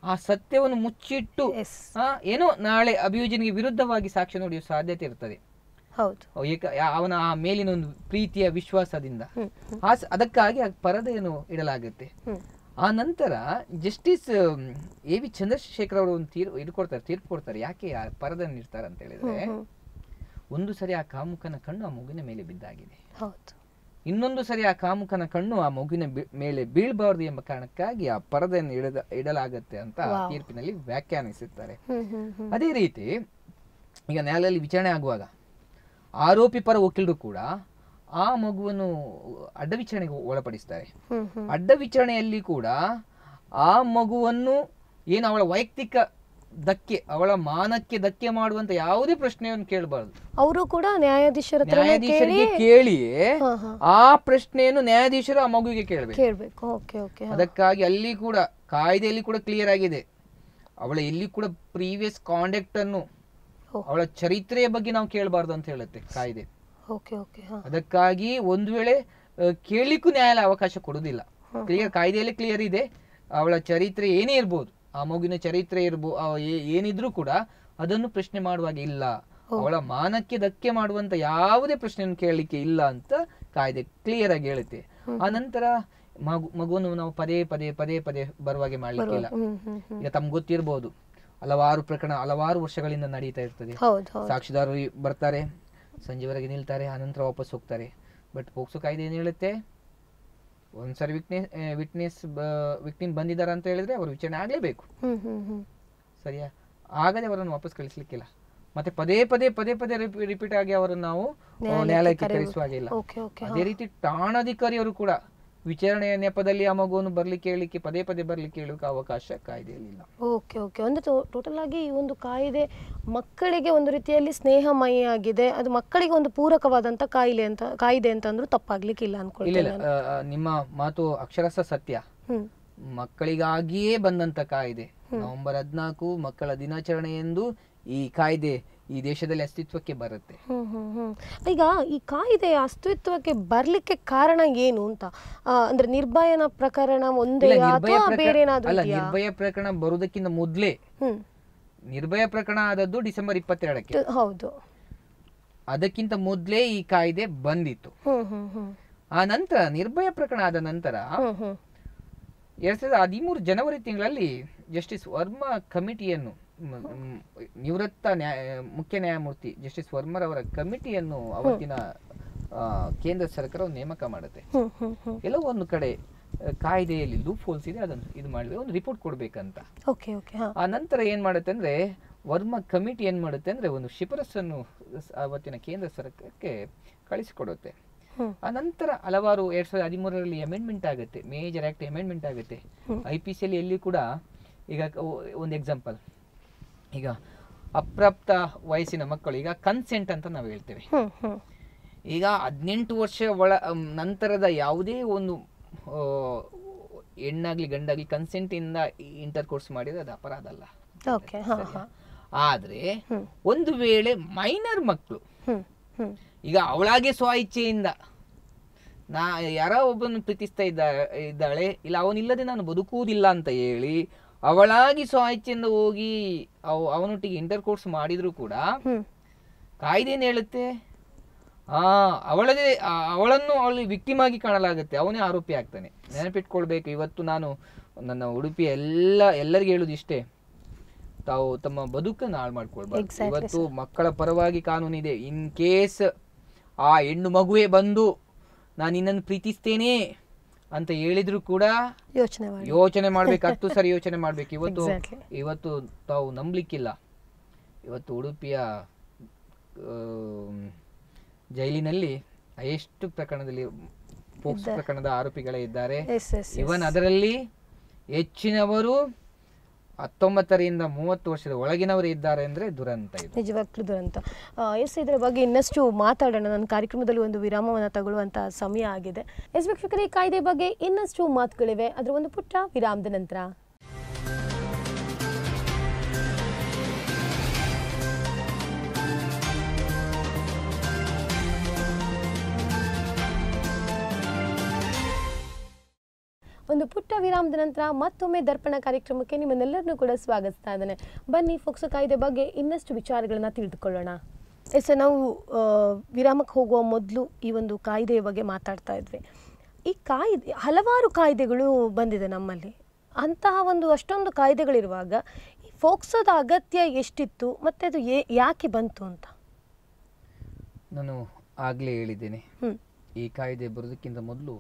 ಆ ಸತ್ಯವನ್ನು ಮುಚ್ಚಿಟ್ಟು ಎಸ್ ಆ, ಏನೋ ನಾಳೆ ಅಭಿಯೋಜನೆಗೆ ವಿರುದ್ಧವಾಗಿ ಸಾಕ್ಷ್ಯ ನುಡಿಯುವ ಸಾಧ್ಯತೆ ಇರ್ತದೆ ಹೌದು ಅವ್ ಏಕ ಯಾ- ಅವನ ಆ ಮೇಲಿನ ಒಂದು ಪ್ರೀತಿಯ ವಿಶ್ವಾಸದಿಂದ ಹ್ಮ್ ಆ ಸ- ಅದಕ್ಕಾಗಿ ಆ ಪರದೆಯನ್ನು ಇಡಲಾಗುತ್ತೆ ಹ್ಮ್ ಆ ನಂತರ ಜಸ್ಟಿಸ್ ಎ ವಿ ಚಂದ್ರಶೇಖರ್ ಅವರು ಒಂದು ತೀರ್ಪು ಇದು ಕೊಡ್ತಾರೆ ತೀರ್ಪು ಕೊಡ್ತಾರೆ ಯಾಕೆ ಆ ಪರದನ್ನು ಇಡ್ತಾರೆ ಅಂತ ಹೇಳಿದ್ರೆ ಹ್ಮ್ ಹ್ಮ್ ಒಂದು ಸರಿ ಆ ಕಾಮುಕನ ಕಣ್ಣು ಆ ಮಗುವಿನ ಮೇಲೆ ಬಿದ್ದಾಗಿದೆ ಹೌದು ಇನ್ನೊಂದು ಸರಿ ಆ ಕಾಮುಕನ ಕಣ್ಣು ಆ ಮಗುವಿನ ಬಿ- ಮೇಲೆ ಬೀಳ್ಬಾರ್ದು ಎಂಬ ಕಾರಣಕ್ಕಾಗಿ ಆ ಪರದೆಯನ್ನು ಇಡದ ಇಡಲಾಗತ್ತೆ ಅಂತ ಆ Wow. ತೀರ್ಪಿನಲ್ಲಿ ವ್ಯಾಖ್ಯಾನಿಸುತ್ತಾರೆ ಹ್ಮ್ ಹ್ಮ್ ಹ್ಮ್ ಅದೇ ರೀತಿ ಈಗ ನ್ಯಾಯಾಲಯದಲ್ಲಿ ವಿಚಾರಣೆ ಆಗುವಾಗ ಆರೋಪಿ ಪರ ವಕೀಲರು ಕೂಡ ಆ ಮಗುವನ್ನು ಅಡ್ಡ ವಿಚಾರಣೆಗೆ ಒಳಪಡಿಸ್ತಾರೆ ಹ್ಮ್ ಹ್ಮ್ ಅಡ್ಡ ವಿಚಾರಣೆಯಲ್ಲಿ ಕೂಡ ಆ ಮಗುವನ್ನು ಏನು ಅವಳ ವೈಯಕ್ತಿಕ ಧಕ್ಕೆ ಅವಳ ಮಾನಕ್ಕೆ ಧಕ್ಕೆ ಮಾಡುವಂತ ಯಾವುದೇ ಪ್ರಶ್ನೆಯನ್ನು ಕೇಳಬಾರದು ಅವರು ಕೂಡ ನ್ಯಾಯಾಧೀಶರ ಹತ್ರನೇ ಕೇಳಿ ನ್ಯಾಯಾಧೀಶರಿಗೆ ಕೇಳಿಯೇ ಹಾ ಹಾ ಆ ಪ್ರಶ್ನೆಯನ್ನು ನ್ಯಾಯಾಧೀಶರು ಆ ಮಗುವಿಗೆ ಕೇಳಬೇಕು ಕೇಳ್ಬೇಕು ಓಕೆ ಓಕೆ ಅದಕ್ಕಾಗಿ ಅಲ್ಲಿ ಕೂಡ ಕಾಯ್ದೆಯಲ್ಲಿ ಕೂಡ ಕ್ಲಿಯರ್ ಆಗಿದೆ ಅವಳ ಎಲ್ಲಿ ಕೂಡ ಪ್ರೀವಿಯಸ್ ಕಾಂಡಕ್ಟ್ ಅನ್ನು ಓ. ಅವಳ ಚರಿತ್ರೆಯ ಬಗ್ಗೆ ನಾವು ಕೇಳಬಾರ್ದು ಅಂತ ಹೇಳುತ್ತೆ ಕಾಯ್ದೆ ಓಕೆ ಓಕೆ ಹಾ ಅದಕ್ಕಾಗಿ ಒಂದು ವೇಳೆ ಆ, ಕೇಳಲಿಕ್ಕೂ ನ್ಯಾಯಾಲಯ ಅವಕಾಶ ಕೊಡುವುದಿಲ್ಲ ಕ್ಲಿಯರ್ ಕಾಯ್ದೆಯಲ್ಲಿ ಕ್ಲಿಯರ್ ಇದೆ ಅವಳ ಚರಿತ್ರೆ ಏನೇ ಇರ್ಬೋದು ಆ ಮಗುವಿನ ಚರಿತ್ರೆ ಇರ್ಬೋದು ಏನಿದ್ರೂ ಕೂಡ ಅದನ್ನು ಪ್ರಶ್ನೆ ಮಾಡುವಾಗ ಇಲ್ಲ ಅವಳ ಮಾನಕ್ಕೆ ಧಕ್ಕೆ ಮಾಡುವಂತ ಯಾವುದೇ ಪ್ರಶ್ನೆಯನ್ನು ಕೇಳಲಿಕ್ಕೆ ಇಲ್ಲ ಅಂತ ಕಾಯ್ದೆ ಕ್ಲಿಯರ್ ಆಗಿ ಹೇಳುತ್ತೆ ಆ ನಂತರ ಮಗು ಮಗುವನ್ನು ನಾವು ಪದೇ ಪದೇ ಪದೇ ಪದೇ ಬರುವಾಗೆ ಮಾಡ್ಲಿಕ್ಕೆ ಇಲ್ಲ ಹ್ಮ್ ಹ್ಮ್ ಹ್ಮ್ ಈಗ ತಮ್ಗೆ ಗೊತ್ತಿರ್ಬೋದು ಹಲವಾರು ಪ್ರಕರಣ ಹಲವಾರು ವರ್ಷಗಳಿಂದ ನಡೀತಾ ಇರ್ತದೆ ಹೌದು ಹೌದು ಸಾಕ್ಷಿದಾರರು ಇ- ಬರ್ತಾರೆ ಸಂಜೆವರೆಗೆ ನಿಲ್ತಾರೆ ಆನಂತರ ವಾಪಸ್ ಹೋಗ್ತಾರೆ ಬಟ್ ಪೋಕ್ಸೋ ಕಾಯ್ದೆ ಏನು ಹೇಳುತ್ತೆ ಒಂದ್ಸರಿ ವಿಟ್ನೆಸ್ ವಿಟ್ನೆಸ್ ವಿಕ್ಟಿಮ್ ಬಂದಿದ್ದಾರೆ ಅಂತ ಹೇಳಿದ್ರೆ ಅವರು ವಿಚಾರಣೆ ಆಗಲೇಬೇಕು ಹ್ಮ್ ಹ್ಮ್ ಹ್ಮ್ ಸರಿಯಾ ಆಗದೆ ಅವರನ್ನು ವಾಪಸ್ ಕಳಿಸ್ಲಿಕ್ಕಿಲ್ಲ ಮತ್ತೆ ಪದೇ ಪದೇ ಪದೇ ಪದೇ ರಿಪೀಟ್ ಆಗಿ ಅವರನ್ನು ನಾವು ಆ, ನ್ಯಾಯಾಲಯಕ್ಕೆ ಕರೆಸುವ ಹಾಗೆ ಇಲ್ಲ ಓಕೆ ಓಕೆ ಅದೇ ರೀತಿ ಠಾಣಾಧಿಕಾರಿಯವರು ಕೂಡ ವಿಚಾರಣೆಯ ನೆಪದಲ್ಲಿ ಆ ಮಗುವನ್ನು ಬರ್ಲಿಕ್ಕೆ ಹೇಳಲಿಕ್ಕೆ ಪದೇ ಪದೇ ಬರ್ಲಿಕ್ಕೆ ಹೇಳಲಿಕ್ಕೆ ಅವಕಾಶ ಕಾಯ್ದೆಯಲ್ಲಿ ಇಲ್ಲ ಓಕೆ ಓಕೆ ಒಂದು ಟೋಟಲ್ ಆಗಿ ಈ ಒಂದು ಕಾಯ್ದೆ ಮಕ್ಕಳಿಗೆ ಒಂದು ರೀತಿಯಲ್ಲಿ ಸ್ನೇಹಮಯಿಯಾಗಿದೆ ಅದು ಮಕ್ಕಳಿಗೆ ಒಂದು ಪೂರಕವಾದಂತ ಕಾಯಿಲೆ ಅಂತ ಕಾಯ್ದೆ ಅಂತ ಅಂದ್ರೂ ತಪ್ಪಾಗ್ಲಿಕ್ಕಿಲ್ಲ ಇಲ್ಲ ಅನ್ಕೊಳ್ತೇನೆ ಇಲ್ಲ ಆ, ಆ, ನಿಮ್ಮ ಮಾತು ಅಕ್ಷರಶ ಸತ್ಯ ಹ್ಮ್ ಮಕ್ಕಳಿಗಾಗಿಯೇ ಬಂದಂತ ಕಾಯ್ದೆ ನವೆಂಬರ್ ಹದಿನಾಲ್ಕು ಮಕ್ಕಳ ದಿನಾಚರಣೆ ಎಂದು ಈ ಕಾಯ್ದೆ ಈ ದೇಶದಲ್ಲಿ ಅಸ್ತಿತ್ವಕ್ಕೆ ಬರುತ್ತೆ ಹ್ಮ್ ಹ್ಮ್ ಹ್ಮ್ ಈಗ ಈ ಕಾಯ್ದೆಯ ಅಸ್ತಿತ್ವಕ್ಕೆ ಬರ್ಲಿಕ್ಕೆ ಕಾರಣ ಏನು ಅಂತ ಆ, ಅಂದ್ರೆ ನಿರ್ಭಯನ ಪ್ರಕರಣ ಒಂದೇ ಇಲ್ಲ, ನಿರ್ಭಯ ಅಥವಾ ಪ್ರಕರಣ- ಬೇರೆ ಏನಾದ್ರೂ ಅಲ್ಲ ಇದೆಯಾ? ನಿರ್ಭಯ ಪ್ರಕರಣ ಬರುವುದಕ್ಕಿಂತ ಮೊದಲೇ ಹ್ಮ್ ನಿರ್ಭಯ ಪ್ರಕರಣ ಆದದ್ದು ಡಿಸೆಂಬರ್ ಇಪ್ಪತ್ತೆರಡಕ್ಕೆ ಟ- ಹೌದು ಅದಕ್ಕಿಂತ ಮೊದಲೇ ಈ ಕಾಯ್ದೆ ಬಂದಿತ್ತು ಹ್ಮ್ ಹ್ಮ್ ಹ್ಮ್ ಆ ನಂತರ ನಿರ್ಭಯ ಪ್ರಕರಣ ಆದ ನಂತರ ಹ್ಮ್ ಹ್ಮ್ ಎರಡ್ ಸಾವಿರದ ಹದಿಮೂರು ಜನವರಿ ತಿಂಗಳಲ್ಲಿ ಜಸ್ಟಿಸ್ ವರ್ಮಾ ಕಮಿಟಿಯನ್ನು ಮ್, ಮ್, ನಿವೃತ್ತ ನ್ಯಾಯ ಮುಖ್ಯ ನ್ಯಾಯಮೂರ್ತಿ ಜಸ್ಟಿಸ್ ವರ್ಮರವರ ಕಮಿಟಿಯನ್ನು ಅವತ್ತಿನ ಆ, ಕೇಂದ್ರ ಸರ್ಕಾರ ನೇಮಕ ಮಾಡುತ್ತೆ ಹ್ಮ್ ಹ್ಮ್ ಹ್ಮ್ ಎಲ್ಲೋ ಒಂದು ಕಡೆ ಆ, ಕಾಯ್ದೆಯಲ್ಲಿ ಲೂಪ್ ಹೋಲ್ಸ್ ಇದೆ ಅದನ್ನು ಇದು ಮಾಡಬೇಕು ಒಂದು ರಿಪೋರ್ಟ್ ಕೊಡ್ಬೇಕಂತ ಓಕೆ ಓಕೆ ಹಾ ಆ ನಂತರ ಏನ್ ಮಾಡುತ್ತೆ ಅಂದ್ರೆ ವರ್ಮ ಕಮಿಟಿ ಏನ್ ಮಾಡುತ್ತೆ ಅಂದ್ರೆ ಒಂದು ಶಿಫಾರಸನ್ನು ಸ- ಅವತ್ತಿನ ಕೇಂದ್ರ ಸರ್ಕಾರಕ್ಕೆ ಕಳಿಸಿಕೊಡುತ್ತೆ ಹ್ಮ್ ಆ ನಂತರ ಹಲವಾರು ಎರಡ್ ಸಾವಿರದ ಹದಿಮೂರರಲ್ಲಿ ಅಮೆಂಡ್ಮೆಂಟ್ ಆಗುತ್ತೆ ಮೇಜರ್ ಆಕ್ಟ್ ಅಮೆಂಡ್ಮೆಂಟ್ ಆಗುತ್ತೆ ಐ ಪಿ ಸಿ ಎಲ್ಲಿ ಕೂಡ ಈಗ ಒಂದು ಎಕ್ಸಾಂಪಲ್ ಈಗ ಅಪ್ರಾಪ್ತ ವಯಸ್ಸಿನ ಮಕ್ಕಳು ಈಗ ಕನ್ಸೆಂಟ್ ಅಂತ ನಾವು ಹೇಳ್ತೇವೆ ಹ್ಮ್ ಹ್ಮ್ ಈಗ ಹದಿನೆಂಟು ವರ್ಷ ಒಳ ಅಮ್, ನಂತರದ ಯಾವುದೇ ಒಂದು ಆ, ಹೆಣ್ಣಾಗ್ಲಿ ಗಂಡಾಗ್ಲಿ consent ಇಂದ ಇಂಟರ್ ಕೋರ್ಸ್ ಮಾಡಿದ್ರೆ ಅದು ಅಪರಾಧ ಅಲ್ಲ ಓಕೆ ಹಾ ಹಾ ಆದ್ರೆ ಹ್ಮ್ ಒಂದು ವೇಳೆ ಮೈನರ್ ಮಕ್ಕಳು ಹ್ಮ್ ಹ್ಮ್ ಈಗ ಅವಳಾಗೆ ಸ್ವ ಇಚ್ಛೆಯಿಂದ ನಾ ಯಾರೋ ಒಬ್ಬನು ಪ್ರೀತಿಸ್ತಾ ಇದ್ದ ಇದ್ದಾಳೆ ಇಲ್ಲ ಅವನಿಲ್ಲದೆ ನಾನು ಬದುಕುವುದಿಲ್ಲ ಅಂತ ಹೇಳಿ ಅವಳಾಗಿ ಸ್ವ ಇಚ್ಛೆಯಿಂದ ಹೋಗಿ ಅವ ಅವನೊಟ್ಟಿಗೆ ಇಂಟರ್ ಕೋರ್ಸ್ ಮಾಡಿದ್ರು ಕೂಡ ಹ್ಮ್ ಕಾಯ್ದೆ ಏನ್ ಹೇಳುತ್ತೆ ಆ ಅವಳದೇ ಆ, ಅವಳನ್ನು ಅವಳು ವಿಕ್ಟಿಮ್ ಆಗಿ ಕಾಣಲಾಗುತ್ತೆ ಅವನೇ ಆರೋಪಿ ಆಗ್ತಾನೆ ನೆನಪಿಟ್ಕೊಳ್ಬೇಕು ಇವತ್ತು ನಾನು ನನ್ನ ಉಡುಪಿ ಎಲ್ಲ ಎಲ್ಲರಿಗೆ ಹೇಳುದು ಇಷ್ಟೇ ತಾವು ತಮ್ಮ ಬದುಕನ್ನು ಹಾಳು ಮಾಡ್ಕೊಳ್ಬಾರ್ದು Exactly, ಇವತ್ತು ಮಕ್ಕಳ ಪರವಾಗಿ ಕಾನೂನಿದೆ ಇನ್ ಕೇಸ್ ಆ ಹೆಣ್ಣು ಮಗುವೆ ಬಂದು ನಾನು ನಿನ್ನನ್ನು ಪ್ರೀತಿಸ್ತೇನೆ ಅಂತ ಹೇಳಿದ್ರು ಕೂಡ ಯೋಚನೆ ಮಾಡಿ ಯೋಚನೆ ಮಾಡ್ಬೇಕು ಹತ್ತು ಸರಿ ಯೋಚನೆ ಮಾಡ್ಬೇಕು ಇವತ್ತು Exactly. ಇವತ್ತು ತಾವು ನಂಬಲಿಕ್ಕಿಲ್ಲ ಇವತ್ತು ಉಡುಪಿಯ ಆಮ್, ಜೈಲಿನಲ್ಲಿ ಎಷ್ಟು ಪ್ರಕರಣದಲ್ಲಿ ಪೋಕ್ಸ್ ಪ್ರಕರಣದ ಆರೋಪಿಗಳೇ ಇದ್ದಾರೆ ಎಸ್ ಎಸ್ ಇವನ್ ಅದರಲ್ಲಿ ಹೆಚ್ಚಿನವರು ಹತ್ತೊಂಬತ್ತರಿಂದ ಮೂವತ್ತು ವರ್ಷದ ಒಳಗಿನವರು ಇದ್ದಾರೆ ಅಂದ್ರೆ ದುರಂತ ಇದು ನಿಜವಾಗ್ಲೂ ದುರಂತ ಆ, ಎಸ್ ಇದರ ಬಗ್ಗೆ ಇನ್ನಷ್ಟು ಮಾತಾಡೋಣ ನನ್ನ ಕಾರ್ಯಕ್ರಮದಲ್ಲಿ ಒಂದು ವಿರಾಮವನ್ನು ತಗೊಳ್ಳುವಂತ ಸಮಯ ಆಗಿದೆ ಎಸ್ ವೀಕ್ಷಕರೇ ಈ ಕಾಯ್ದೆ ಬಗ್ಗೆ ಇನ್ನಷ್ಟು ಮಾತುಗಳಿವೆ ಅದರ ಒಂದು ಪುಟ್ಟ ವಿರಾಮದ ನಂತರ ಒಂದು ಪುಟ್ಟ ವಿರಾಮದ ನಂತರ ಮತ್ತೊಮ್ಮೆ ದರ್ಪಣ ಕಾರ್ಯಕ್ರಮಕ್ಕೆ ನಿಮ್ಮನ್ನೆಲ್ಲರನ್ನೂ ಕೂಡ ಸ್ವಾಗತಿಸ್ತಾ ಇದ್ದೇನೆ ಬನ್ನಿ ಫೋಕ್ಸೋ ಕಾಯ್ದೆ ಬಗ್ಗೆ ಇನ್ನಷ್ಟು ವಿಚಾರಗಳನ್ನ ತಿಳಿದುಕೊಳ್ಳೋಣ ಎಸ್ ನಾವು ಆ, ವಿರಾಮಕ್ಕೆ ಹೋಗುವ ಮೊದಲು ಈ ಒಂದು ಕಾಯ್ದೆಯ ಬಗ್ಗೆ ಮಾತಾಡ್ತಾ ಇದ್ವಿ ಈ ಕಾಯ್ದೆ ಹಲವಾರು ಕಾಯ್ದೆಗಳು ಬಂದಿದೆ ನಮ್ಮಲ್ಲಿ ಅಂತಹ ಒಂದು ಅಷ್ಟೊಂದು ಕಾಯ್ದೆಗಳಿರುವಾಗ ಈ ಫೋಕ್ಸೋದ ಅಗತ್ಯ ಎಷ್ಟಿತ್ತು ಮತ್ತು ಅದು ಏ ಯಾಕೆ ಬಂತು ಅಂತ ನಾನು ಆಗಲೇ ಹೇಳಿದ್ದೇನೆ ಹ್ಮ್ ಈ ಕಾಯ್ದೆ ಬರೋದಕ್ಕಿಂತ ಮೊದಲು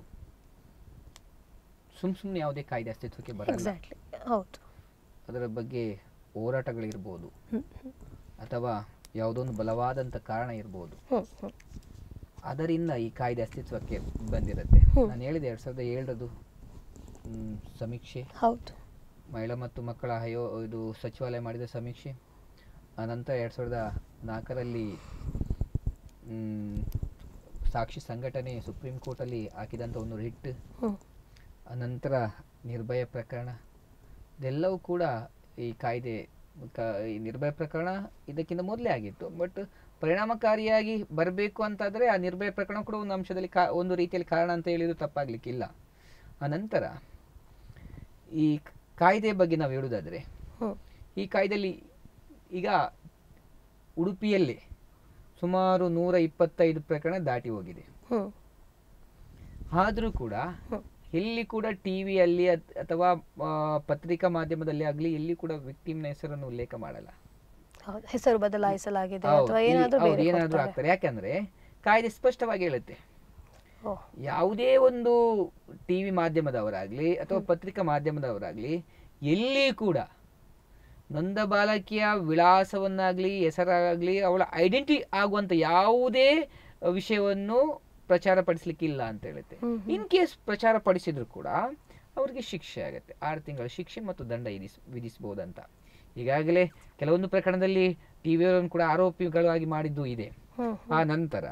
ಸುಮ್ ಸುಮ್ಮನೆ ಯಾವುದೇ ಕಾಯ್ದೆ ಅಸ್ತಿತ್ವಕ್ಕೆ ಬರಲ್ಲ ಎಕ್ಸಾಕ್ಟ್ಲಿ ಹೌದು ಅದರ ಬಗ್ಗೆ ಹೋರಾಟಗಳಿರ್ಬೋದು ಹ್ಮ್ ಹ್ಮ್ ಅಥವಾ ಯಾವುದೋ ಒಂದು ಬಲವಾದಂಥ ಕಾರಣ ಇರ್ಬೋದು ಹ್ಮ್ ಹ್ಮ್ ಅದರಿಂದ ಈ ಕಾಯ್ದೆ ಅಸ್ತಿತ್ವಕ್ಕೆ ಬಂದಿರುತ್ತೆ ಹ್ಮ್. ನಾನು ಹೇಳಿದೆ ಎರಡು ಸಾವಿರದ ಏಳರದು ಮ್, ಸಮೀಕ್ಷೆ ಹೌದು ಮಹಿಳಾ ಮತ್ತು ಮಕ್ಕಳ ಆಯೋ ಇದು ಸಚಿವಾಲಯ ಮಾಡಿದ ಸಮೀಕ್ಷೆ ಆನಂತರ ಎರಡು ಸಾವಿರದ ನಾಲ್ಕರಲ್ಲಿ ಮ್, ಸಾಕ್ಷಿ ಸಂಘಟನೆ ಸುಪ್ರೀಂ ಕೋರ್ಟಲ್ಲಿ ಹಾಕಿದಂಥ ಒಂದು ರಿಟ್ ಹ್ಮ್ ಅನಂತರ ನಿರ್ಭಯ ಪ್ರಕರಣ ಇದೆಲ್ಲವೂ ಕೂಡ ಈ ಕಾಯ್ದೆ ಕ- ಈ ನಿರ್ಭಯ ಪ್ರಕರಣ ಇದಕ್ಕಿಂತ ಮೊದಲೇ ಆಗಿತ್ತು ಬಟ್ ಪರಿಣಾಮಕಾರಿಯಾಗಿ ಬರಬೇಕು ಅಂತಾದರೆ ಆ ನಿರ್ಭಯ ಪ್ರಕರಣ ಕೂಡ ಒಂದು ಅಂಶದಲ್ಲಿ ಕಾ ಒಂದು ರೀತಿಯಲ್ಲಿ ಕಾರಣ ಅಂತ ಹೇಳಿದ್ರು ತಪ್ಪಾಗ್ಲಿಕ್ಕಿಲ್ಲ ಅನಂತರ ಈ ಕಾಯ್ದೆ ಬಗ್ಗೆ ನಾವು ಹೇಳುವುದಾದರೆ ಹ್ಮ್ ಈ ಕಾಯ್ದೆಯಲ್ಲಿ ಈಗ ಉಡುಪಿಯಲ್ಲಿ ಸುಮಾರು ನೂರ ಇಪ್ಪತ್ತೈದು ಪ್ರಕರಣ ದಾಟಿ ಹೋಗಿದೆ ಹ್ಮ್ ಆದರೂ ಕೂಡ ಹ್ಮ್. ಎಲ್ಲಿ ಕೂಡ ಟಿವಿಯಲ್ಲಿ ಅಥವಾ ಆ, ಪತ್ರಿಕಾ ಮಾಧ್ಯಮದಲ್ಲಿ ಆಗಲಿ ಎಲ್ಲಿ ಕೂಡ ವಿಕ್ಟಿಮ್ನ ಹೆಸರನ್ನು ಉಲ್ಲೇಖ ಮಾಡಲ್ಲ ಹೌದು ಹೆಸರು ಬದಲಾಯಿಸಲಾಗಿದೆ ಹೌದು, ಅಥವಾ ಇಲ್ಲಿ- ಏನಾದರೂ ಹೌದು, ಬೇರೆ ಏನಾದ್ರೂ ಕೊಡ್ತಾರೆ. ಆಗ್ತಾರೆ ಯಾಕಂದ್ರೆ ಕಾಯ್ದೆ ಸ್ಪಷ್ಟವಾಗಿ ಹೇಳುತ್ತೆ ಓ ಯಾವುದೇ ಒಂದು ಟಿವಿ ಮಾಧ್ಯಮದವರಾಗ್ಲಿ ಅಥವಾ ಪತ್ರಿಕಾ ಮಾಧ್ಯಮದವರಾಗ್ಲಿ ಎಲ್ಲಿ ಕೂಡ ನೊಂದ ಬಾಲಕಿಯ ವಿಳಾಸವನ್ನಾಗ್ಲಿ ಹೆಸರಾಗ್ಲಿ ಅವಳ ಐಡೆಂಟಿ ಆಗುವಂತ ಯಾವುದೇ ವಿಷಯವನ್ನು ಪ್ರಚಾರ ಪಡಿಸ್ಲಿಕ್ಕಿಲ್ಲ ಅಂತ ಹೇಳುತ್ತೆ ಹ್ಮ್ ಹ್ಮ್. ಇನ್ ಕೇಸ್ ಪ್ರಚಾರ ಪಡಿಸಿದ್ರು ಕೂಡ ಅವರಿಗೆ ಶಿಕ್ಷೆ ಆಗುತ್ತೆ ಆರು ತಿಂಗಳ ಶಿಕ್ಷೆ ಮತ್ತು ದಂಡ ವಿಧಿಸ್ ವಿಧಿಸಬಹುದಂತ ಈಗಾಗಲೇ ಕೆಲವೊಂದು ಪ್ರಕರಣದಲ್ಲಿ ಟಿವಿಯವರನ್ನು ಕೂಡ ಆರೋಪಿಗಳಾಗಿ ಮಾಡಿದ್ದು ಇದೆ ಹ್ಮ್ ಆ ನಂತರ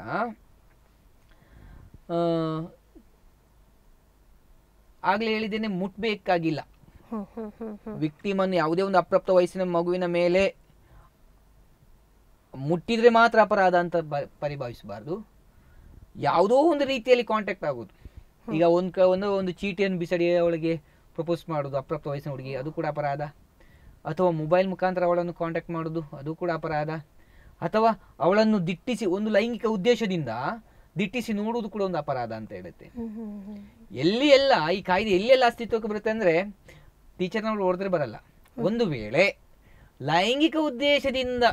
ಆ, ಆಗ್ಲೇ ಹೇಳಿದ್ದೇನೆ ಮುಟ್ಬೇಕಾಗಿಲ್ಲ ಹ್ಮ್ ಹ್ಮ್ ಹ್ಮ್ ಹ್ಮ್ ವಿಕ್ಟಿಮ್ ಅನ್ನು ಯಾವುದೇ ಒಂದು ಅಪ್ರಾಪ್ತ ವಯಸ್ಸಿನ ಮಗುವಿನ ಮೇಲೆ ಮುಟ್ಟಿದ್ರೆ ಮಾತ್ರ ಅಪರಾಧ ಅಂತ ಬ- ಪರಿಭಾವಿಸಬಾರ್ದು ಯಾವುದೋ ಒಂದು ರೀತಿಯಲ್ಲಿ ಕಾಂಟ್ಯಾಕ್ಟ್ ಆಗೋದು ಈಗ ಒಂದು ಕ ಒಂದು ಒಂದು ಚೀಟಿಯನ್ನು ಬಿಸಾಡಿ ಅವಳಿಗೆ ಪ್ರಪೋಸ್ ಮಾಡೋದು ಅಪ್ರಾಪ್ತ ವಯಸ್ಸಿನ ಹುಡುಗಿ ಅದು ಕೂಡ ಅಪರಾಧ ಅಥವಾ ಮೊಬೈಲ್ ಮುಖಾಂತರ ಅವಳನ್ನು ಕಾಂಟ್ಯಾಕ್ಟ್ ಮಾಡೋದು ಅದು ಕೂಡ ಅಪರಾಧ ಅಥವಾ ಅವಳನ್ನು ದಿಟ್ಟಿಸಿ ಒಂದು ಲೈಂಗಿಕ ಉದ್ದೇಶದಿಂದ ದಿಟ್ಟಿಸಿ ನೋಡುವುದು ಕೂಡ ಒಂದು ಅಪರಾಧ ಅಂತ ಹೇಳುತ್ತೆ ಹ್ಮ್ ಹ್ಮ್ ಹ್ಮ್ ಎಲ್ಲಿ ಎಲ್ಲ ಈ ಕಾಯ್ದೆ ಎಲ್ಲೆಲ್ಲ ಅಸ್ತಿತ್ವಕ್ಕೆ ಬರುತ್ತೆ ಅಂದ್ರೆ ಟೀಚರ್ನವ್ರು ಹೊಡೆದ್ರೆ ಬರಲ್ಲ ಒಂದು ವೇಳೆ ಲೈಂಗಿಕ ಉದ್ದೇಶದಿಂದ